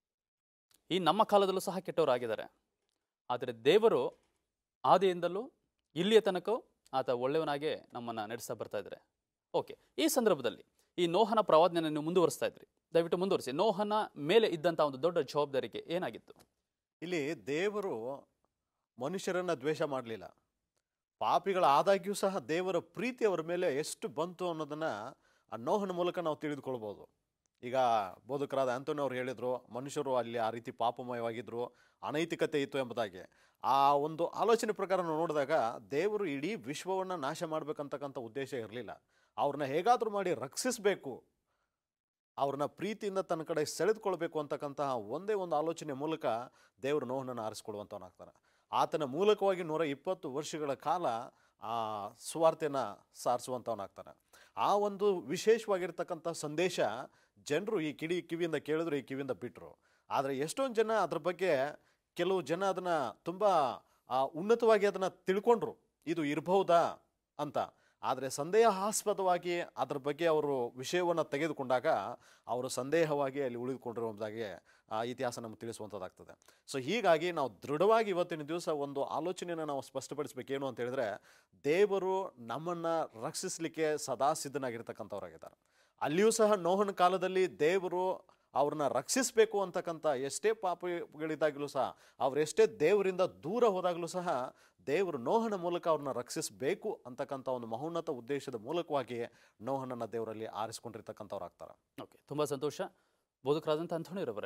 ಈ ನಮ್ಮ ಕಾಲದಲ್ಲೂ ಸಹ ಕೆಟ್ಟವರಾಗಿದ್ದಾರೆ ಆದರೆ ದೇವರು ಆದಿಯಿಂದಲೂ ಇಲ್ಲಿಯ ತನಕ ಆತ ಒಳ್ಳೆಯವನಾಗೆ ನಮ್ಮನ್ನು ನಡೆಸ್ತಾ ಬರ್ತಾ ಇದ್ದಾರೆ ಓಕೆ ಈ ಸಂದರ್ಭದಲ್ಲಿ ಈ ನೋಹನ ಪ್ರವಾದನೆಯನ್ನು ನೀವು ಮುಂದುವರಿಸ್ತಾ ಇದ್ರಿ ದಯವಿಟ್ಟು ಮುಂದುವರಿಸಿ ನೋಹನ ಮೇಲೆ ಇದ್ದಂಥ ಒಂದು ದೊಡ್ಡ ಜವಾಬ್ದಾರಿಗೆ ಏನಾಗಿತ್ತು ಇಲ್ಲಿ ದೇವರು ಮನುಷ್ಯರನ್ನ ದ್ವೇಷ ಮಾಡಲಿಲ್ಲ ಪಾಪಿಗಳಾದಾಗ್ಯೂ ಸಹ ದೇವರ ಪ್ರೀತಿ ಅವರ ಮೇಲೆ ಎಷ್ಟು ಬಂತು ಅನ್ನೋದನ್ನ ಆ ನೋಹನ ಮೂಲಕ ನಾವು ತಿಳಿದುಕೊಳ್ಬೋದು ಈಗ ಬೋಧಕರಾದ ಆಂಟೋನಿ ಅವ್ರು ಹೇಳಿದ್ರು ಮನುಷ್ಯರು ಅಲ್ಲಿ ಆ ರೀತಿ ಪಾಪಮಯವಾಗಿದ್ರು ಅನೈತಿಕತೆ ಇತ್ತು ಎಂಬುದಾಗಿ ಆ ಒಂದು ಆಲೋಚನೆ ಪ್ರಕಾರ ನಾವು ನೋಡಿದಾಗ ದೇವರು ಇಡೀ ವಿಶ್ವವನ್ನು ನಾಶ ಮಾಡ್ಬೇಕಂತಕ್ಕಂಥ ಉದ್ದೇಶ ಇರಲಿಲ್ಲ ಅವ್ರನ್ನ ಹೇಗಾದರೂ ಮಾಡಿ ರಕ್ಷಿಸಬೇಕು ಅವ್ರನ್ನ ಪ್ರೀತಿಯಿಂದ ತನ್ನ ಕಡೆ ಸೆಳೆದುಕೊಳ್ಬೇಕು ಅಂತಕ್ಕಂತಹ ಒಂದೇ ಒಂದು ಆಲೋಚನೆ ಮೂಲಕ ದೇವರು ನೋಹನನ್ನು ಆರಿಸ್ಕೊಡುವಂಥವನಾಗ್ತಾನೆ ಆತನ ಮೂಲಕವಾಗಿ ನೂರ ಇಪ್ಪತ್ತು ವರ್ಷಗಳ ಕಾಲ ಆ ಸುವಾರ್ತೆನ ಸಾರಿಸುವಂಥವನಾಗ್ತಾನೆ ಆ ಒಂದು ವಿಶೇಷವಾಗಿರ್ತಕ್ಕಂಥ ಸಂದೇಶ ಜನರು ಈ ಕಿಡಿ ಕಿವಿಯಿಂದ ಕೇಳಿದ್ರು ಈ ಕಿವಿಯಿಂದ ಬಿಟ್ಟರು ಆದರೆ ಎಷ್ಟೊಂದು ಜನ ಅದ್ರ ಬಗ್ಗೆ ಕೆಲವು ಜನ ಅದನ್ನು ತುಂಬ ಉನ್ನತವಾಗಿ ಅದನ್ನು ತಿಳ್ಕೊಂಡ್ರು ಇದು ಇರಬಹುದಾ ಅಂತ ಆದರೆ ಸಂದೇಹಾಸ್ಪದವಾಗಿ ಅದರ ಬಗ್ಗೆ ಅವರು ವಿಷಯವನ್ನು ತೆಗೆದುಕೊಂಡಾಗ ಅವರು ಸಂದೇಹವಾಗಿ ಅಲ್ಲಿ ಉಳಿದುಕೊಂಡಿರುವುದಾಗಿ ಆ ಇತಿಹಾಸ ನಮಗೆ ತಿಳಿಸುವಂಥದ್ದಾಗ್ತದೆ ಸೊ ಹೀಗಾಗಿ ನಾವು ದೃಢವಾಗಿ ಇವತ್ತಿನ ದಿವಸ ಒಂದು ಆಲೋಚನೆಯನ್ನು ನಾವು ಸ್ಪಷ್ಟಪಡಿಸ್ಬೇಕೇನು ಅಂತ ಹೇಳಿದ್ರೆ ದೇವರು ನಮ್ಮನ್ನು ರಕ್ಷಿಸಲಿಕ್ಕೆ ಸದಾ ಸಿದ್ಧನಾಗಿರ್ತಕ್ಕಂಥವ್ರಾಗಿದ್ದಾರೆ ಅಲ್ಲಿಯೂ ಸಹ ನೋಹನ ಕಾಲದಲ್ಲಿ ದೇವರು ಅವ್ರನ್ನ ರಕ್ಷಿಸಬೇಕು ಅಂತಕ್ಕಂಥ ಎಷ್ಟೇ ಪಾಪಗಳಿದ್ದಾಗಲೂ ಸಹ ಅವರೆಷ್ಟೇ ದೇವರಿಂದ ದೂರ ಹೋದಾಗಲೂ ಸಹ ದೇವರು ನೋಹನ ಮೂಲಕ ಅವ್ರನ್ನ ರಕ್ಷಿಸಬೇಕು ಅಂತಕ್ಕಂಥ ಒಂದು ಮಹೋನ್ನತ ಉದ್ದೇಶದ ಮೂಲಕವಾಗಿ ನೋಹನನ್ನು ದೇವರಲ್ಲಿ ಆರಿಸ್ಕೊಂಡಿರ್ತಕ್ಕಂಥವ್ರಾಗ್ತಾರೆ ಓಕೆ ತುಂಬ ಸಂತೋಷ ಬೋಧಕರಾದಂಥ ಅಂಥೋಣಿರವರೇ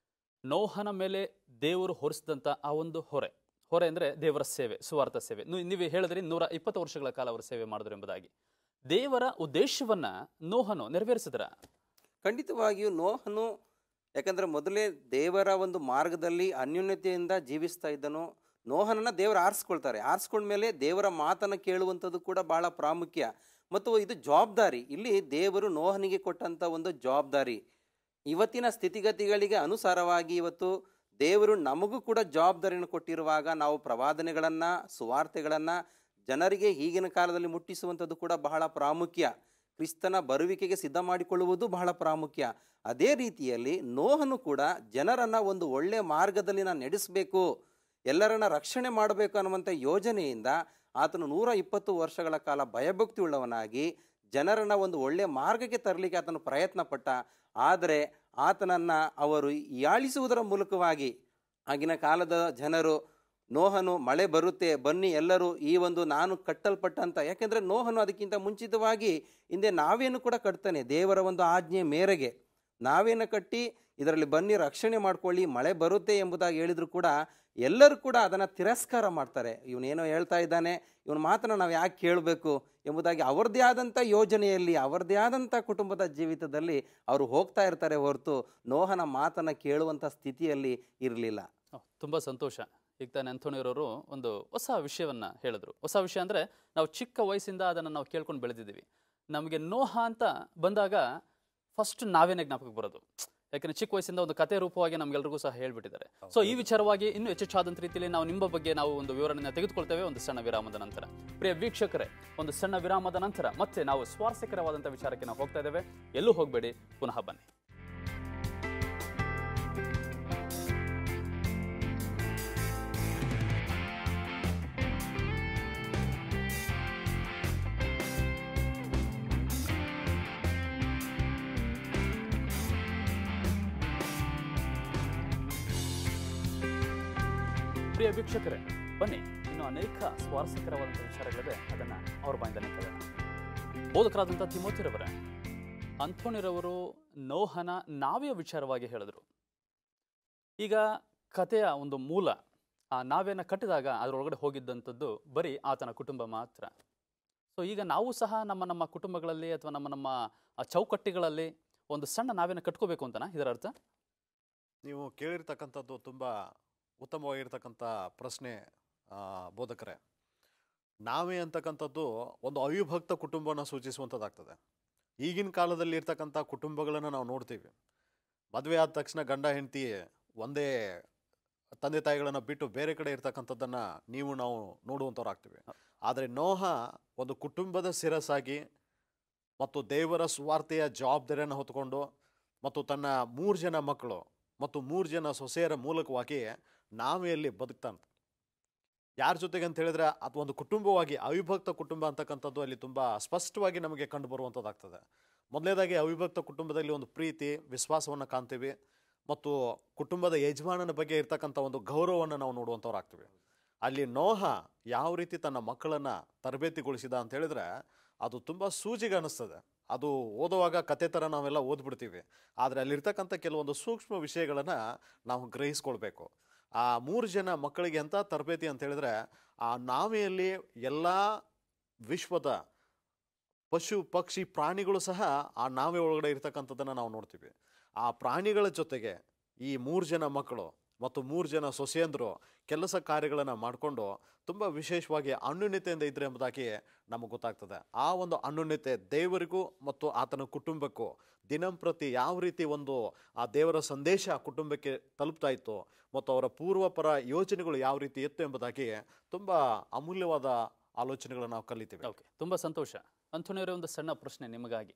ನೋಹನ ಮೇಲೆ ದೇವರು ಹೊರಿಸಿದಂಥ ಆ ಒಂದು ಹೊರೆ ಹೊರೆ ಅಂದರೆ ದೇವರ ಸೇವೆ ಸುವಾರ್ಥ ಸೇವೆ ನೀವು ನೀವು ಹೇಳಿದ್ರಿ ನೂರ ಇಪ್ಪತ್ತು ವರ್ಷಗಳ ಕಾಲ ಅವರು ಸೇವೆ ಮಾಡಿದ್ರು ಎಂಬುದಾಗಿ ದೇವರ ಉದ್ದೇಶವನ್ನ ನೋಹನು ನೆರವೇರಿಸಿದ್ರ ಖಂಡಿತವಾಗಿಯೂ ನೋಹನು ಯಾಕಂದರೆ ಮೊದಲೇ ದೇವರ ಒಂದು ಮಾರ್ಗದಲ್ಲಿ ಅನ್ಯೋನ್ಯತೆಯಿಂದ ಜೀವಿಸ್ತಾ ಇದ್ದನು ನೋಹನನ್ನ ದೇವರು ಆರಿಸ್ಕೊಳ್ತಾರೆ ಆರಿಸ್ಕೊಂಡ್ಮೇಲೆ ದೇವರ ಮಾತನ್ನು ಕೇಳುವಂಥದ್ದು ಕೂಡ ಬಹಳ ಪ್ರಾಮುಖ್ಯ ಮತ್ತು ಇದು ಜವಾಬ್ದಾರಿ ಇಲ್ಲಿ ದೇವರು ನೋಹನಿಗೆ ಕೊಟ್ಟಂಥ ಒಂದು ಜವಾಬ್ದಾರಿ ಇವತ್ತಿನ ಸ್ಥಿತಿಗತಿಗಳಿಗೆ ಅನುಸಾರವಾಗಿ ಇವತ್ತು ದೇವರು ನಮಗೂ ಕೂಡ ಜವಾಬ್ದಾರಿಯನ್ನು ಕೊಟ್ಟಿರುವಾಗ ನಾವು ಪ್ರವಾದನೆಗಳನ್ನು ಸುವಾರ್ತೆಗಳನ್ನು ಜನರಿಗೆ ಈಗಿನ ಕಾಲದಲ್ಲಿ ಮುಟ್ಟಿಸುವಂಥದ್ದು ಕೂಡ ಬಹಳ ಪ್ರಾಮುಖ್ಯ ಕ್ರಿಸ್ತನ ಬರುವಿಕೆಗೆ ಸಿದ್ಧ ಮಾಡಿಕೊಳ್ಳುವುದು ಬಹಳ ಪ್ರಾಮುಖ್ಯ ಅದೇ ರೀತಿಯಲ್ಲಿ ನೋಹನು ಕೂಡ ಜನರನ್ನ ಒಂದು ಒಳ್ಳೆ ಮಾರ್ಗದಲ್ಲಿ ನಾನು ನಡೆಸಬೇಕು ಎಲ್ಲರನ್ನ ರಕ್ಷಣೆ ಮಾಡಬೇಕು ಅನ್ನುವಂಥ ಯೋಜನೆಯಿಂದ ಆತನು ನೂರ ಇಪ್ಪತ್ತು ವರ್ಷಗಳ ಕಾಲ ಭಯಭಕ್ತಿ ಉಳ್ಳವನಾಗಿ ಜನರನ್ನ ಒಂದು ಒಳ್ಳೆ ಮಾರ್ಗಕ್ಕೆ ತರಲಿಕ್ಕೆ ಆತನು ಪ್ರಯತ್ನ ಪಟ್ಟ ಆದರೆ ಆತನನ್ನು ಅವರು ಯಾಳಿಸುವುದರ ಮೂಲಕವಾಗಿ ಆಗಿನ ಕಾಲದ ಜನರು ನೋಹನು ಮಳೆ ಬರುತ್ತೆ ಬನ್ನಿ ಎಲ್ಲರೂ ಈ ಒಂದು ನಾನು ಕಟ್ಟಲ್ಪಟ್ಟಂತ ಯಾಕೆಂದ್ರೆ ನೋಹನು ಅದಕ್ಕಿಂತ ಮುಂಚಿತವಾಗಿ ಹಿಂದೆ ನಾವೇನು ಕೂಡ ಕಟ್ತಾನೆ ದೇವರ ಒಂದು ಆಜ್ಞೆ ಮೇರೆಗೆ ನಾವೇನು ಕಟ್ಟಿ ಇದರಲ್ಲಿ ಬನ್ನಿ ರಕ್ಷಣೆ ಮಾಡ್ಕೊಳ್ಳಿ ಮಳೆ ಬರುತ್ತೆ ಎಂಬುದಾಗಿ ಹೇಳಿದ್ರು ಕೂಡ ಎಲ್ಲರೂ ಕೂಡ ಅದನ್ನು ತಿರಸ್ಕಾರ ಮಾಡ್ತಾರೆ ಇವನೇನೋ ಹೇಳ್ತಾ ಇದ್ದಾನೆ ಇವನ ಮಾತನ್ನು ನಾವು ಯಾಕೆ ಕೇಳಬೇಕು ಎಂಬುದಾಗಿ ಅವ್ರದ್ದೇ ಆದಂಥ ಯೋಜನೆಯಲ್ಲಿ ಅವರದ್ದೇ ಆದಂಥ ಕುಟುಂಬದ ಜೀವಿತದಲ್ಲಿ ಅವರು ಹೋಗ್ತಾ ಇರ್ತಾರೆ ಹೊರತು ನೋಹನ ಮಾತನ್ನು ಕೇಳುವಂಥ ಸ್ಥಿತಿಯಲ್ಲಿ ಇರಲಿಲ್ಲ ಓ, ತುಂಬ ಸಂತೋಷ ಈಗ ತಾನೆ ಅಂಥೋಣಿಯವರು ಒಂದು ಹೊಸ ವಿಷಯವನ್ನ ಹೇಳಿದ್ರು ಹೊಸ ವಿಷಯ ಅಂದರೆ ನಾವು ಚಿಕ್ಕ ವಯಸ್ಸಿಂದ ಅದನ್ನು ನಾವು ಕೇಳ್ಕೊಂಡು ಬೆಳೆದಿದ್ದೀವಿ ನಮಗೆ ನೋಹ ಅಂತ ಬಂದಾಗ ಫಸ್ಟ್ ನಾವೇನೇ ಜ್ಞಾಪಕಕ್ಕೆ ಬರೋದು ಯಾಕಂದ್ರೆ ಚಿಕ್ಕ ವಯಸ್ಸಿಂದ ಒಂದು ಕತೆ ರೂಪವಾಗಿ ನಮ್ಗೆಲ್ರಿಗೂ ಸಹ ಹೇಳ್ಬಿಟ್ಟಿದ್ದಾರೆ ಸೊ ಈ ವಿಚಾರವಾಗಿ ಇನ್ನೂ ಹೆಚ್ಚೆಚ್ಚಾದಂಥ ರೀತಿಯಲ್ಲಿ ನಾವು ನಿಮ್ಮ ಬಗ್ಗೆ ನಾವು ಒಂದು ವಿವರಣೆಯನ್ನು ತೆಗೆದುಕೊಳ್ತೇವೆ ಒಂದು ಸಣ್ಣ ವಿರಾಮದ ನಂತರ ಪ್ರಿಯ ವೀಕ್ಷಕರೇ ಒಂದು ಸಣ್ಣ ವಿರಾಮದ ನಂತರ ಮತ್ತೆ ನಾವು ಸ್ವಾರಸ್ಯಕರವಾದಂಥ ವಿಚಾರಕ್ಕೆ ನಾವು ಹೋಗ್ತಾ ಇದ್ದೇವೆ ಎಲ್ಲೂ ಹೋಗಬೇಡಿ ಪುನಃ ಬನ್ನಿ ಪ್ರಿಯ ವೀಕ್ಷಕರೇ ಬನ್ನಿ ಇನ್ನು ಅನೇಕ ಸ್ವಾರಸ್ಯಕರವಾದಂಥ ವಿಚಾರಗಳಿದೆ ಅದನ್ನು ಅವ್ರ ಬಾಯಿಂದಲೇ ಕೇಳೋಣ ಬೋಧಕರಾದಂಥ ತಿಮೋತಿರವರೇ ಅಂಥೋಣಿರವರು ನೋಹನ ನಾವಿಯ ವಿಚಾರವಾಗಿ ಹೇಳಿದ್ರು ಈಗ ಕಥೆಯ ಒಂದು ಮೂಲ ಆ ನಾವೆಯನ್ನು ಕಟ್ಟಿದಾಗ ಅದರೊಳಗಡೆ ಹೋಗಿದ್ದಂಥದ್ದು ಬರೀ ಆತನ ಕುಟುಂಬ ಮಾತ್ರ ಸೊ ಈಗ ನಾವು ಸಹ ನಮ್ಮ ನಮ್ಮ ಕುಟುಂಬಗಳಲ್ಲಿ ಅಥವಾ ನಮ್ಮ ನಮ್ಮ ಆ ಚೌಕಟ್ಟಿಗಳಲ್ಲಿ ಒಂದು ಸಣ್ಣ ನಾವೇನ ಕಟ್ಕೋಬೇಕು ಅಂತನಾ ಇದರ ಅರ್ಥ ನೀವು ಕೇಳಿರ್ತಕ್ಕಂಥದ್ದು ತುಂಬ ಉತ್ತಮವಾಗಿರ್ತಕ್ಕಂಥ ಪ್ರಶ್ನೆ ಆ, ಬೋಧಕರೇ ನಾವೇ ಅಂತಕ್ಕಂಥದ್ದು ಒಂದು ಅವಿಭಕ್ತ ಕುಟುಂಬನ ಸೂಚಿಸುವಂಥದ್ದಾಗ್ತದೆ ಈಗಿನ ಕಾಲದಲ್ಲಿ ಇರ್ತಕ್ಕಂಥ ಕುಟುಂಬಗಳನ್ನು ನಾವು ನೋಡ್ತೀವಿ ಮದುವೆ ಆದ ತಕ್ಷಣ ಗಂಡ ಹೆಂಡತಿ ಒಂದೇ ತಂದೆ ತಾಯಿಗಳನ್ನು ಬಿಟ್ಟು ಬೇರೆ ಕಡೆ ಇರ್ತಕ್ಕಂಥದ್ದನ್ನು ನೀವು ನಾವು ನೋಡುವಂಥವ್ರು ಆಗ್ತೀವಿ ಆದರೆ ನೋಹ ಒಂದು ಕುಟುಂಬದ ಶಿರಸ್ಸಾಗಿ ಮತ್ತು ದೇವರ ಸ್ವಾರ್ಥೆಯ ಜವಾಬ್ದಾರಿಯನ್ನು ಹೊತ್ಕೊಂಡು ಮತ್ತು ತನ್ನ ಮೂರು ಜನ ಮಕ್ಕಳು ಮತ್ತು ಮೂರು ಜನ ಸೊಸೆಯರ ಮೂಲಕವಾಗಿ ನಾವೆಯಲ್ಲಿ ಬದುಕ್ತಾನೆ ಯಾರ ಜೊತೆಗೆ ಅಂತ ಹೇಳಿದ್ರೆ ಅದು ಒಂದು ಕುಟುಂಬವಾಗಿ ಅವಿಭಕ್ತ ಕುಟುಂಬ ಅಂತಕ್ಕಂಥದ್ದು ಅಲ್ಲಿ ತುಂಬ ಸ್ಪಷ್ಟವಾಗಿ ನಮಗೆ ಕಂಡು ಬರುವಂಥದ್ದಾಗ್ತದೆ ಮೊದಲನೇದಾಗಿ ಅವಿಭಕ್ತ ಕುಟುಂಬದಲ್ಲಿ ಒಂದು ಪ್ರೀತಿ ವಿಶ್ವಾಸವನ್ನು ಕಾಣ್ತೀವಿ ಮತ್ತು ಕುಟುಂಬದ ಯಜಮಾನನ ಬಗ್ಗೆ ಇರ್ತಕ್ಕಂಥ ಒಂದು ಗೌರವವನ್ನು ನಾವು ನೋಡುವಂಥವ್ರು ಆಗ್ತೀವಿ ಅಲ್ಲಿ ನೋಹ ಯಾವ ರೀತಿ ತನ್ನ ಮಕ್ಕಳನ್ನು ತರಬೇತಿಗೊಳಿಸಿದ ಅಂತ ಹೇಳಿದ್ರೆ ಅದು ತುಂಬ ಸೂಜಿಗೆ ಅನ್ನಿಸ್ತದೆ ಅದು ಓದುವಾಗ ಕತೆ ಥರ ನಾವೆಲ್ಲ ಓದ್ಬಿಡ್ತೀವಿ ಆದರೆ ಅಲ್ಲಿರ್ತಕ್ಕಂಥ ಕೆಲವೊಂದು ಸೂಕ್ಷ್ಮ ವಿಷಯಗಳನ್ನು ನಾವು ಗ್ರಹಿಸ್ಕೊಳ್ಬೇಕು ಆ ಮೂರು ಜನ ಮಕ್ಕಳಿಗೆ ಎಂಥ ತರಬೇತಿ ಅಂತ ಹೇಳಿದ್ರೆ ಆ ನಾವೆಯಲ್ಲಿ ಎಲ್ಲ ವಿಶ್ವದ ಪಶು ಪಕ್ಷಿ ಪ್ರಾಣಿಗಳು ಸಹ ಆ ನಾವೆ ಒಳಗಡೆ ಇರ್ತಕ್ಕಂಥದ್ದನ್ನು ನಾವು ನೋಡ್ತೀವಿ ಆ ಪ್ರಾಣಿಗಳ ಜೊತೆಗೆ ಈ ಮೂರು ಜನ ಮಕ್ಕಳು ಮತ್ತು ಮೂರು ಜನ ಸೊಸೆಯಂದರು ಕೆಲಸ ಕಾರ್ಯಗಳನ್ನು ಮಾಡಿಕೊಂಡು ತುಂಬ ವಿಶೇಷವಾಗಿ ಅನ್ಯೋನ್ಯತೆಯಿಂದ ಇದ್ರೆ ಎಂಬುದಾಗಿ ನಮಗೆ ಗೊತ್ತಾಗ್ತದೆ ಆ ಒಂದು ಅನ್ಯೋನ್ಯತೆ ದೇವರಿಗೂ ಮತ್ತು ಆತನ ಕುಟುಂಬಕ್ಕೂ ದಿನಂಪ್ರತಿ ಯಾವ ರೀತಿ ಒಂದು ಆ ದೇವರ ಸಂದೇಶ ಆ ಕುಟುಂಬಕ್ಕೆ ತಲುಪ್ತಾ ಇತ್ತು ಮತ್ತು ಅವರ ಪೂರ್ವಪರ ಯೋಜನೆಗಳು ಯಾವ ರೀತಿ ಇತ್ತು ಎಂಬುದಾಗಿ ತುಂಬ ಅಮೂಲ್ಯವಾದ ಆಲೋಚನೆಗಳನ್ನು ನಾವು ಕಲಿತೀವಿ ಓಕೆ ತುಂಬ ಸಂತೋಷ ಅಂಥೋಣಿಯವರೇ ಒಂದು ಸಣ್ಣ ಪ್ರಶ್ನೆ ನಿಮಗಾಗಿ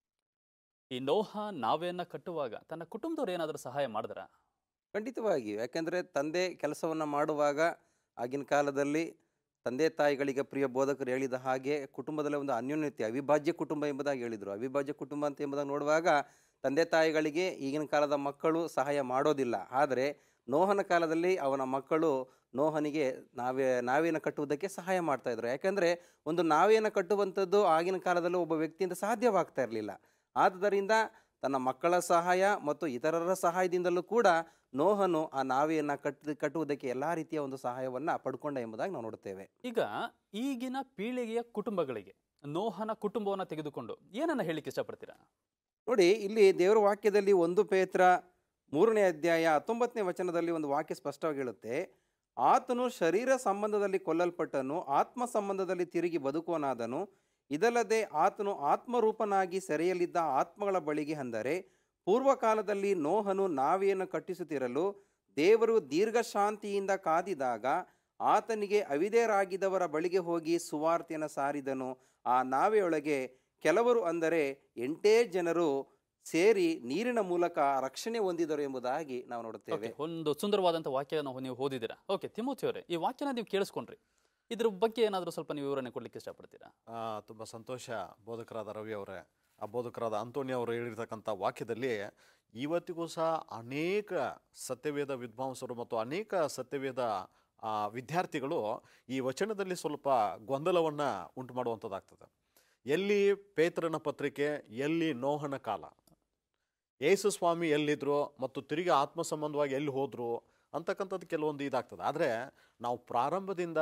ಈ ನೋಹ ನಾವೆಯನ್ನ ಕಟ್ಟುವಾಗ ತನ್ನ ಕುಟುಂಬದವ್ರು ಏನಾದರೂ ಸಹಾಯ ಮಾಡಿದ್ರ ಖಂಡಿತವಾಗಿಯೂ ಯಾಕೆಂದರೆ ತಂದೆ ಕೆಲಸವನ್ನು ಮಾಡುವಾಗ ಆಗಿನ ಕಾಲದಲ್ಲಿ ತಂದೆ ತಾಯಿಗಳಿಗೆ ಪ್ರಿಯ ಬೋಧಕರು ಹೇಳಿದ ಹಾಗೆ ಕುಟುಂಬದಲ್ಲಿ ಒಂದು ಅನ್ಯೋನ್ಯತೆ ಅವಿಭಾಜ್ಯ ಕುಟುಂಬ ಎಂಬುದಾಗಿ ಹೇಳಿದರು ಅವಿಭಾಜ್ಯ ಕುಟುಂಬ ಅಂತ ಎಂಬುದಾಗಿ ನೋಡುವಾಗ ತಂದೆ ತಾಯಿಗಳಿಗೆ ಈಗಿನ ಕಾಲದ ಮಕ್ಕಳು ಸಹಾಯ ಮಾಡೋದಿಲ್ಲ ಆದರೆ ನೋಹನ ಕಾಲದಲ್ಲಿ ಅವನ ಮಕ್ಕಳು ನೋಹನಿಗೆ ನಾವೇ ನಾವೇನ ಕಟ್ಟುವುದಕ್ಕೆ ಸಹಾಯ ಮಾಡ್ತಾ ಇದ್ರು ಯಾಕೆಂದರೆ ಒಂದು ನಾವೇನ ಕಟ್ಟುವಂಥದ್ದು ಆಗಿನ ಕಾಲದಲ್ಲಿ ಒಬ್ಬ ವ್ಯಕ್ತಿಯಿಂದ ಸಾಧ್ಯವಾಗ್ತಾ ಇರಲಿಲ್ಲ ಆದ್ದರಿಂದ ತನ್ನ ಮಕ್ಕಳ ಸಹಾಯ ಮತ್ತು ಇತರರ ಸಹಾಯದಿಂದಲೂ ಕೂಡ ನೋಹನು ಆ ನಾವೆಯನ್ನು ಕಟ್ಟ ಕಟ್ಟುವುದಕ್ಕೆ ಎಲ್ಲ ರೀತಿಯ ಒಂದು ಸಹಾಯವನ್ನು ಪಡ್ಕೊಂಡ ಎಂಬುದಾಗಿ ನಾವು ನೋಡುತ್ತೇವೆ ಈಗ ಈಗಿನ ಪೀಳಿಗೆಯ ಕುಟುಂಬಗಳಿಗೆ ನೋಹನ ಕುಟುಂಬವನ್ನು ತೆಗೆದುಕೊಂಡು ಏನನ್ನ ಹೇಳಿಕ್ಕೆ ಇಷ್ಟಪಡ್ತೀರಾ ನೋಡಿ ಇಲ್ಲಿ ದೇವರ ವಾಕ್ಯದಲ್ಲಿ ಒಂದು ಪೇತ್ರ ಮೂರನೇ ಅಧ್ಯಾಯ ಹತ್ತೊಂಬತ್ತನೇ ವಚನದಲ್ಲಿ ಒಂದು ವಾಕ್ಯ ಸ್ಪಷ್ಟವಾಗಿ ಹೇಳುತ್ತೆ ಆತನು ಶರೀರ ಸಂಬಂಧದಲ್ಲಿ ಕೊಲ್ಲಲ್ಪಟ್ಟನು ಆತ್ಮ ಸಂಬಂಧದಲ್ಲಿ ತಿರುಗಿ ಬದುಕುವನಾದನು ಇದಲ್ಲದೆ ಆತನು ಆತ್ಮರೂಪನಾಗಿ ಸೆರೆಯಲ್ಲಿದ್ದ ಆತ್ಮಗಳ ಬಳಿಗೆ ಅಂದರೆ ಪೂರ್ವಕಾಲದಲ್ಲಿ ನೋಹನು ನಾವೆಯನ್ನು ಕಟ್ಟಿಸುತ್ತಿರಲು ದೇವರು ದೀರ್ಘ ಶಾಂತಿಯಿಂದ ಕಾದಿದಾಗ ಆತನಿಗೆ ಅವಿಧೇಯರಾಗಿದ್ದವರ ಬಳಿಗೆ ಹೋಗಿ ಸುವಾರ್ತೆಯನ್ನು ಸಾರಿದನು ಆ ನಾವೆಯೊಳಗೆ ಕೆಲವರು ಅಂದರೆ ಎಂಟೇ ಜನರು ಸೇರಿ ನೀರಿನ ಮೂಲಕ ರಕ್ಷಣೆ ಹೊಂದಿದರು ಎಂಬುದಾಗಿ ನಾವು ನೋಡುತ್ತೇವೆ ಓಕೆ ಒಂದು ಸುಂದರವಾದಂಥ ವಾಕ್ಯನ ನೀವು ಓದಿದ್ದೀರಾ ಓಕೆ ತಿಮೋತಿಯವರೇ ಈ ವಾಕ್ಯನ ನೀವು ಕೇಳಿಸ್ಕೊಂಡ್ರಿ ಇದ್ರ ಬಗ್ಗೆ ಏನಾದರೂ ಸ್ವಲ್ಪ ನೀವು ವಿವರಣೆ ಕೊಡ್ಲಿಕ್ಕೆ ಇಷ್ಟಪಡ್ತೀರಾ ಆ, ತುಂಬ ಸಂತೋಷ ಬೋಧಕರಾದ ರವಿ ಅವರೇ ಆ ಬೋಧಕರಾದ ಅಂತೋನಿ ಅವರು ಹೇಳಿರ್ತಕ್ಕಂಥ ವಾಕ್ಯದಲ್ಲಿ ಇವತ್ತಿಗೂ ಸಹ ಅನೇಕ ಸತ್ಯವೇದ ವಿದ್ವಾಂಸರು ಮತ್ತು ಅನೇಕ ಸತ್ಯವೇದ ಆ, ವಿದ್ಯಾರ್ಥಿಗಳು ಈ ವಚನದಲ್ಲಿ ಸ್ವಲ್ಪ ಗೊಂದಲವನ್ನು ಉಂಟು ಮಾಡುವಂಥದ್ದಾಗ್ತದೆ ಎಲ್ಲಿ ಪೇತ್ರನ ಪತ್ರಿಕೆ ಎಲ್ಲಿ ನೋಹನ ಕಾಲ ಯೇಸು ಸ್ವಾಮಿ ಎಲ್ಲಿದ್ರು ಮತ್ತು ತಿರುಗಿ ಆತ್ಮ ಸಂಬಂಧವಾಗಿ ಎಲ್ಲಿ ಹೋದ್ರು ಅಂತಕ್ಕಂಥದ್ದು ಕೆಲವೊಂದು ಇದಾಗ್ತದೆ ಆದರೆ ನಾವು ಪ್ರಾರಂಭದಿಂದ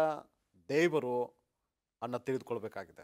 ದೇವರು ಅನ್ನ ತಿಳಿದುಕೊಳ್ಬೇಕಾಗಿದೆ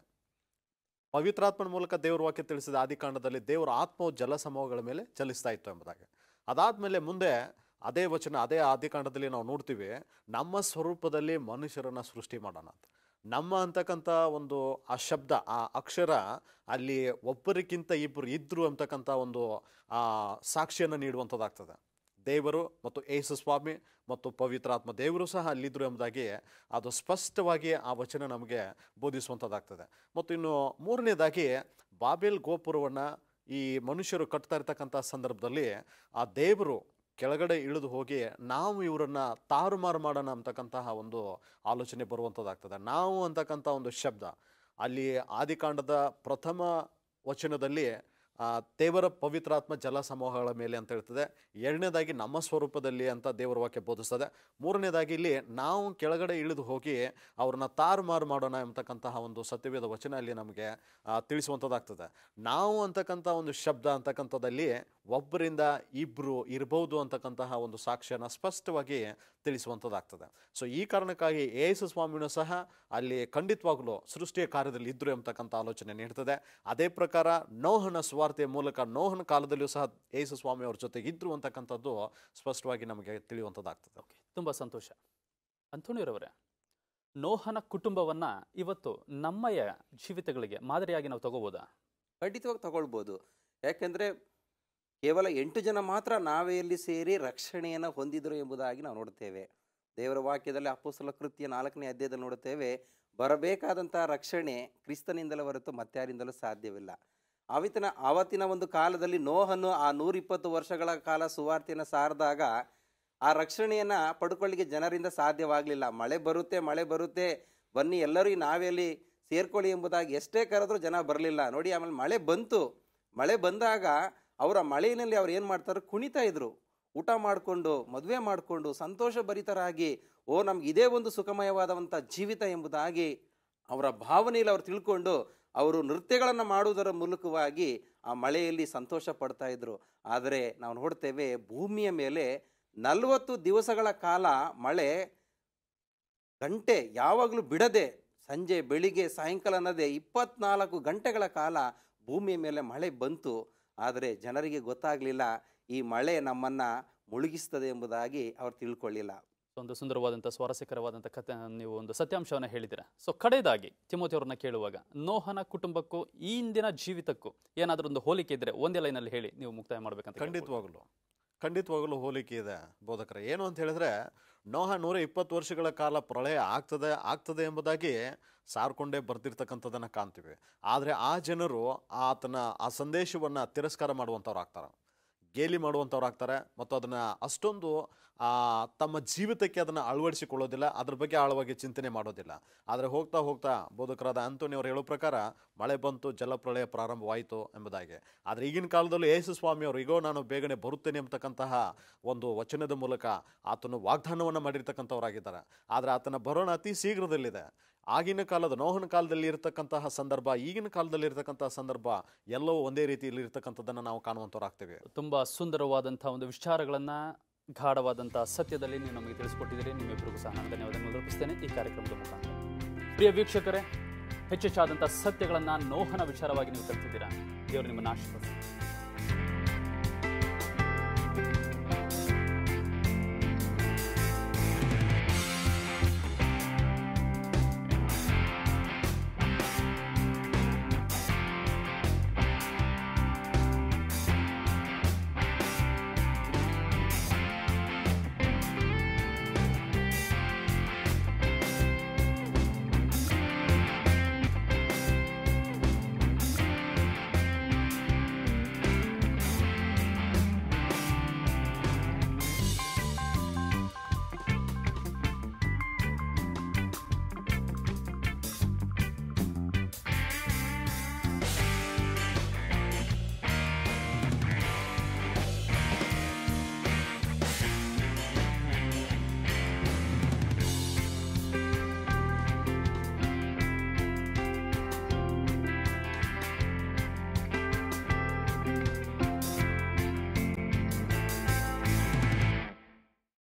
ಪವಿತ್ರಾತ್ಮನ ಮೂಲಕ ದೇವರ ವಾಕ್ಯ ತಿಳಿಸಿದ ಆದಿಕಾಂಡದಲ್ಲಿ ದೇವರ ಆತ್ಮವು ಜಲ ಸಮೂಹಗಳ ಮೇಲೆ ಚಲಿಸ್ತಾ ಇತ್ತು ಎಂಬುದಾಗಿ ಅದಾದಮೇಲೆ ಮುಂದೆ ಅದೇ ವಚನ ಅದೇ ಆದಿಕಾಂಡದಲ್ಲಿ ನಾವು ನೋಡ್ತೀವಿ ನಮ್ಮ ಸ್ವರೂಪದಲ್ಲಿ ಮನುಷ್ಯರನ್ನ ಸೃಷ್ಟಿ ಮಾಡೋಣ ಅಂತ ನಮ್ಮ ಅಂತಕ್ಕಂಥ ಒಂದು ಆ ಶಬ್ದ ಆ ಅಕ್ಷರ ಅಲ್ಲಿ ಒಬ್ಬರಿಗಿಂತ ಇಬ್ಬರು ಇದ್ರು ಅಂತಕ್ಕಂಥ ಒಂದು ಆ ಸಾಕ್ಷಿಯನ್ನು ನೀಡುವಂಥದ್ದಾಗ್ತದೆ ದೇವರು ಮತ್ತು ಏಸು ಸ್ವಾಮಿ ಮತ್ತು ಪವಿತ್ರಾತ್ಮ ದೇವರು ಸಹ ಅಲ್ಲಿದ್ದರು ಎಂಬುದಾಗಿ ಅದು ಸ್ಪಷ್ಟವಾಗಿ ಆ ವಚನ ನಮಗೆ ಬೋಧಿಸುವಂಥದ್ದಾಗ್ತದೆ ಮತ್ತು ಇನ್ನು ಮೂರನೇದಾಗಿ ಬಾಬೆಲ್ ಗೋಪುರವನ್ನು ಈ ಮನುಷ್ಯರು ಕಟ್ತಾ ಇರ್ತಕ್ಕಂಥ ಸಂದರ್ಭದಲ್ಲಿ ಆ ದೇವರು ಕೆಳಗಡೆ ಇಳಿದು ಹೋಗಿ ನಾವು ಇವರನ್ನ ತಾರುಮಾರು ಮಾಡೋಣ ಅಂತಕ್ಕಂತಹ ಒಂದು ಆಲೋಚನೆ ಬರುವಂಥದ್ದಾಗ್ತದೆ ನಾವು ಅಂತಕ್ಕಂಥ ಒಂದು ಶಬ್ದ ಅಲ್ಲಿ ಆದಿಕಾಂಡದ ಪ್ರಥಮ ವಚನದಲ್ಲಿ ಆ, ದೇವರ ಪವಿತ್ರಾತ್ಮ ಜಲ ಸಮೂಹಗಳ ಮೇಲೆ ಅಂತ ಹೇಳ್ತದೆ ಎರಡನೇದಾಗಿ ನಮ್ಮ ಸ್ವರೂಪದಲ್ಲಿ ಅಂತ ದೇವರ ವಾಕ್ಯ ಬೋಧಿಸ್ತದೆ ಮೂರನೇದಾಗಿ ಇಲ್ಲಿ ನಾವು ಕೆಳಗಡೆ ಇಳಿದು ಹೋಗಿ ಅವ್ರನ್ನ ತಾರುಮಾರು ಮಾಡೋಣ ಎಂಬತಕ್ಕಂತಹ ಒಂದು ಸತ್ಯವೇದ ವಚನ ಅಲ್ಲಿ ನಮಗೆ ಆ, ತಿಳಿಸುವಂಥದ್ದಾಗ್ತದೆ ನಾವು ಅಂತಕ್ಕಂಥ ಒಂದು ಶಬ್ದ ಅಂತಕ್ಕಂಥದ್ದಲ್ಲಿ ಒಬ್ಬರಿಂದ ಇಬ್ಬರು ಇರಬಹುದು ಅಂತಕ್ಕಂತಹ ಒಂದು ಸಾಕ್ಷ್ಯನ ಸ್ಪಷ್ಟವಾಗಿ ತಿಳಿಸುವಂಥದ್ದಾಗ್ತದೆ ಸೊ ಈ ಕಾರಣಕ್ಕಾಗಿ ಏಸು ಸ್ವಾಮಿನೂ ಸಹ ಅಲ್ಲಿ ಖಂಡಿತವಾಗಲೂ ಸೃಷ್ಟಿಯ ಕಾರ್ಯದಲ್ಲಿ ಇದ್ರು ಎಂಬತಕ್ಕಂಥ ಆಲೋಚನೆ ನೀಡ್ತದೆ ಅದೇ ಪ್ರಕಾರ ನೋಹನ ಸ್ವಾರ್ಥೆಯ ಮೂಲಕ ನೋಹನ ಕಾಲದಲ್ಲಿಯೂ ಸಹ ಏಸು ಸ್ವಾಮಿ ಅವ್ರ ಜೊತೆಗೆ ಇದ್ರು ಅಂತಕ್ಕಂಥದ್ದು ಸ್ಪಷ್ಟವಾಗಿ ನಮಗೆ ತಿಳಿಯುವಂಥದ್ದಾಗ್ತದೆ ಓಕೆ ತುಂಬ ಸಂತೋಷ ಅಂಥೋಣಿಯವರವರೇ ನೋಹನ ಕುಟುಂಬವನ್ನ ಇವತ್ತು ನಮ್ಮಯ ಜೀವಿತಗಳಿಗೆ ಮಾದರಿಯಾಗಿ ನಾವು ತಗೋಬೋದಾ ಖಂಡಿತವಾಗಿ ತಗೊಳ್ಬೋದು ಯಾಕೆಂದರೆ ಕೇವಲ ಎಂಟು ಜನ ಮಾತ್ರ ನಾವೆಯಲ್ಲಿ ಸೇರಿ ರಕ್ಷಣೆಯನ್ನು ಹೊಂದಿದರು ಎಂಬುದಾಗಿ ನಾವು ನೋಡುತ್ತೇವೆ ದೇವರ ವಾಕ್ಯದಲ್ಲಿ ಅಪ್ಪುಸಲ ಕೃತ್ಯ ನಾಲ್ಕನೇ ಅಧ್ಯಾಯದಲ್ಲಿ ನೋಡುತ್ತೇವೆ ಬರಬೇಕಾದಂಥ ರಕ್ಷಣೆ ಕ್ರಿಸ್ತನಿಂದಲೇ ಹೊರತು ಮತ್ತಾರಿಂದಲೂ ಸಾಧ್ಯವಿಲ್ಲ ಆವಿತನ ಆವತ್ತಿನ ಒಂದು ಕಾಲದಲ್ಲಿ ನೋಹನು ಆ ನೂರಿಪ್ಪತ್ತು ವರ್ಷಗಳ ಕಾಲ ಸುವಾರ್ತೆಯನ್ನು ಸಾರಿದಾಗ ಆ ರಕ್ಷಣೆಯನ್ನು ಪಡ್ಕೊಳ್ಳಿಕ್ಕೆ ಜನರಿಂದ ಸಾಧ್ಯವಾಗಲಿಲ್ಲ ಮಳೆ ಬರುತ್ತೆ ಮಳೆ ಬರುತ್ತೆ ಬನ್ನಿ ಎಲ್ಲರೂ ಈ ನಾವೆಯಲ್ಲಿ ಸೇರ್ಕೊಳ್ಳಿ ಎಂಬುದಾಗಿ ಎಷ್ಟೇ ಕರೆದ್ರೂ ಜನ ಬರಲಿಲ್ಲ ನೋಡಿ ಆಮೇಲೆ ಮಳೆ ಬಂತು ಮಳೆ ಬಂದಾಗ ಅವರ ಮಳೆಯಲ್ಲಿ ಅವ್ರು ಏನು ಮಾಡ್ತಾರೆ ಕುಣಿತಾ ಇದ್ರು ಊಟ ಮಾಡಿಕೊಂಡು ಮದುವೆ ಮಾಡಿಕೊಂಡು ಸಂತೋಷ ಭರಿತರಾಗಿ ಓ ನಮ್ಗೆ ಇದೇ ಒಂದು ಸುಖಮಯವಾದಂಥ ಜೀವಿತ ಎಂಬುದಾಗಿ ಅವರ ಭಾವನೆಯಲ್ಲಿ ಅವ್ರು ತಿಳ್ಕೊಂಡು ಅವರು ನೃತ್ಯಗಳನ್ನು ಮಾಡುವುದರ ಮೂಲಕವಾಗಿ ಆ ಮಳೆಯಲ್ಲಿ ಸಂತೋಷ ಪಡ್ತಾ ಇದ್ರು ಆದರೆ ನಾವು ನೋಡ್ತೇವೆ ಭೂಮಿಯ ಮೇಲೆ ನಲವತ್ತು ದಿವಸಗಳ ಕಾಲ ಮಳೆ ಗಂಟೆ ಯಾವಾಗಲೂ ಬಿಡದೆ ಸಂಜೆ ಬೆಳಿಗ್ಗೆ ಸಾಯಂಕಾಲ ಅನ್ನದೇ ಇಪ್ಪತ್ನಾಲ್ಕು ಗಂಟೆಗಳ ಕಾಲ ಭೂಮಿಯ ಮೇಲೆ ಮಳೆ ಬಂತು ಆದರೆ ಜನರಿಗೆ ಗೊತ್ತಾಗಲಿಲ್ಲ ಈ ಮಳೆ ನಮ್ಮನ್ನು ಮುಳುಗಿಸ್ತದೆ ಎಂಬುದಾಗಿ ಅವ್ರು ತಿಳ್ಕೊಳ್ಳಿಲ್ಲ ಒಂದು ಸುಂದರವಾದಂಥ ಸ್ವಾರಸ್ಯಕರವಾದಂಥ ಕಥೆ ನೀವು ಒಂದು ಸತ್ಯಾಂಶವನ್ನು ಹೇಳಿದ್ದೀರಾ ಸೊ ಕಡೆಯದಾಗಿ ತಿಮೋತಿಯವ್ರನ್ನ ಕೇಳುವಾಗ ನೋಹನ ಕುಟುಂಬಕ್ಕೂ ಈ ಇಂದಿನ ಜೀವಿತಕ್ಕೂ ಏನಾದರೂ ಒಂದು ಹೋಲಿಕೆ ಇದ್ರೆ ಒಂದೇ ಲೈನಲ್ಲಿ ಹೇಳಿ ನೀವು ಮುಕ್ತಾಯ ಮಾಡ್ಬೇಕಂತ ಕೇಳ್ಕೊಳ್ತೀನಿ. ಖಂಡಿತವಾಗಲು ಖಂಡಿತವಾಗಲೂ ಹೋಲಿಕೆ ಇದೆ ಬೋಧಕರ ಏನು ಅಂತ ಹೇಳಿದ್ರೆ ನೋಹ ನೂರ ಇಪ್ಪತ್ತು ವರ್ಷಗಳ ಕಾಲ ಪ್ರಳಯ ಆಗ್ತದೆ ಆಗ್ತದೆ ಎಂಬುದಾಗಿ ಸಾರ್ಕೊಂಡೇ ಬರ್ತಿರ್ತಕ್ಕಂಥದ್ದನ್ನು ಕಾಣ್ತೀವಿ ಆದರೆ ಆ ಜನರು ಆತನ ಆ ಸಂದೇಶವನ್ನು ತಿರಸ್ಕಾರ ಮಾಡುವಂಥವ್ರು ಆಗ್ತಾರೆ ಗೇಲಿ ಮಾಡುವಂಥವ್ರು ಆಗ್ತಾರೆ ಮತ್ತು ಅದನ್ನು ಅಷ್ಟೊಂದು ಆ, ತಮ್ಮ ಜೀವಿತಕ್ಕೆ ಅದನ್ನು ಅಳವಡಿಸಿಕೊಳ್ಳೋದಿಲ್ಲ ಅದ್ರ ಬಗ್ಗೆ ಆಳವಾಗಿ ಚಿಂತನೆ ಮಾಡೋದಿಲ್ಲ ಆದರೆ ಹೋಗ್ತಾ ಹೋಗ್ತಾ ಬೋಧಕರಾದ ಆಂಟೋನಿ ಅವರು ಹೇಳೋ ಪ್ರಕಾರ ಮಳೆ ಬಂತು ಜಲಪ್ರಳಯ ಪ್ರಾರಂಭವಾಯಿತು ಎಂಬುದಾಗಿ ಆದರೆ ಈಗಿನ ಕಾಲದಲ್ಲೂ ಯೇಸು ಸ್ವಾಮಿ ಅವರು ಈಗೋ ನಾನು ಬೇಗನೆ ಬರುತ್ತೇನೆ ಎಂಬತಕ್ಕಂತಹ ಒಂದು ವಚನದ ಮೂಲಕ ಆತನು ವಾಗ್ದಾನವನ್ನು ಮಾಡಿರ್ತಕ್ಕಂಥವರಾಗಿದ್ದಾರೆ ಆದರೆ ಆತನ ಬರೋಣ ಅತಿ ಶೀಘ್ರದಲ್ಲಿದೆ ಆಗಿನ ಕಾಲದ ನೋಹನ ಕಾಲದಲ್ಲಿ ಇರತಕ್ಕಂತಹ ಸಂದರ್ಭ ಈಗಿನ ಕಾಲದಲ್ಲಿ ಇರತಕ್ಕಂತಹ ಸಂದರ್ಭ ಎಲ್ಲವೂ ಒಂದೇ ರೀತಿಯಲ್ಲಿ ಇರತಕ್ಕಂಥದ್ದನ್ನು ನಾವು ಕಾಣುವಂಥವ್ರಾಗ್ತೇವೆ ತುಂಬ ಸುಂದರವಾದಂಥ ಒಂದು ವಿಚಾರಗಳನ್ನು ಗಾಢವಾದಂಥ ಸತ್ಯದಲ್ಲಿ ನೀವು ನಮಗೆ ತಿಳಿಸ್ಕೊಟ್ಟಿದ್ದೀರಿ ನಿಮ್ಮಿಬ್ಬರಿಗೂ ಸಹ ನಾನು ಧನ್ಯವಾದಗಳು ಅರ್ಪಿಸ್ತೇನೆ ಈ ಕಾರ್ಯಕ್ರಮದ ಮುಖಾಂತರ ಪ್ರಿಯ ವೀಕ್ಷಕರೇ ಹೆಚ್ಚೆಚ್ಚಾದಂಥ ಸತ್ಯಗಳನ್ನು ನೋಹನ ವಿಚಾರವಾಗಿ ನೀವು ಕಲ್ತಿದ್ದೀರಾ ದೇವರು ನಿಮ್ಮನ್ನು ಆಶೀರ್ವದಿಸಿ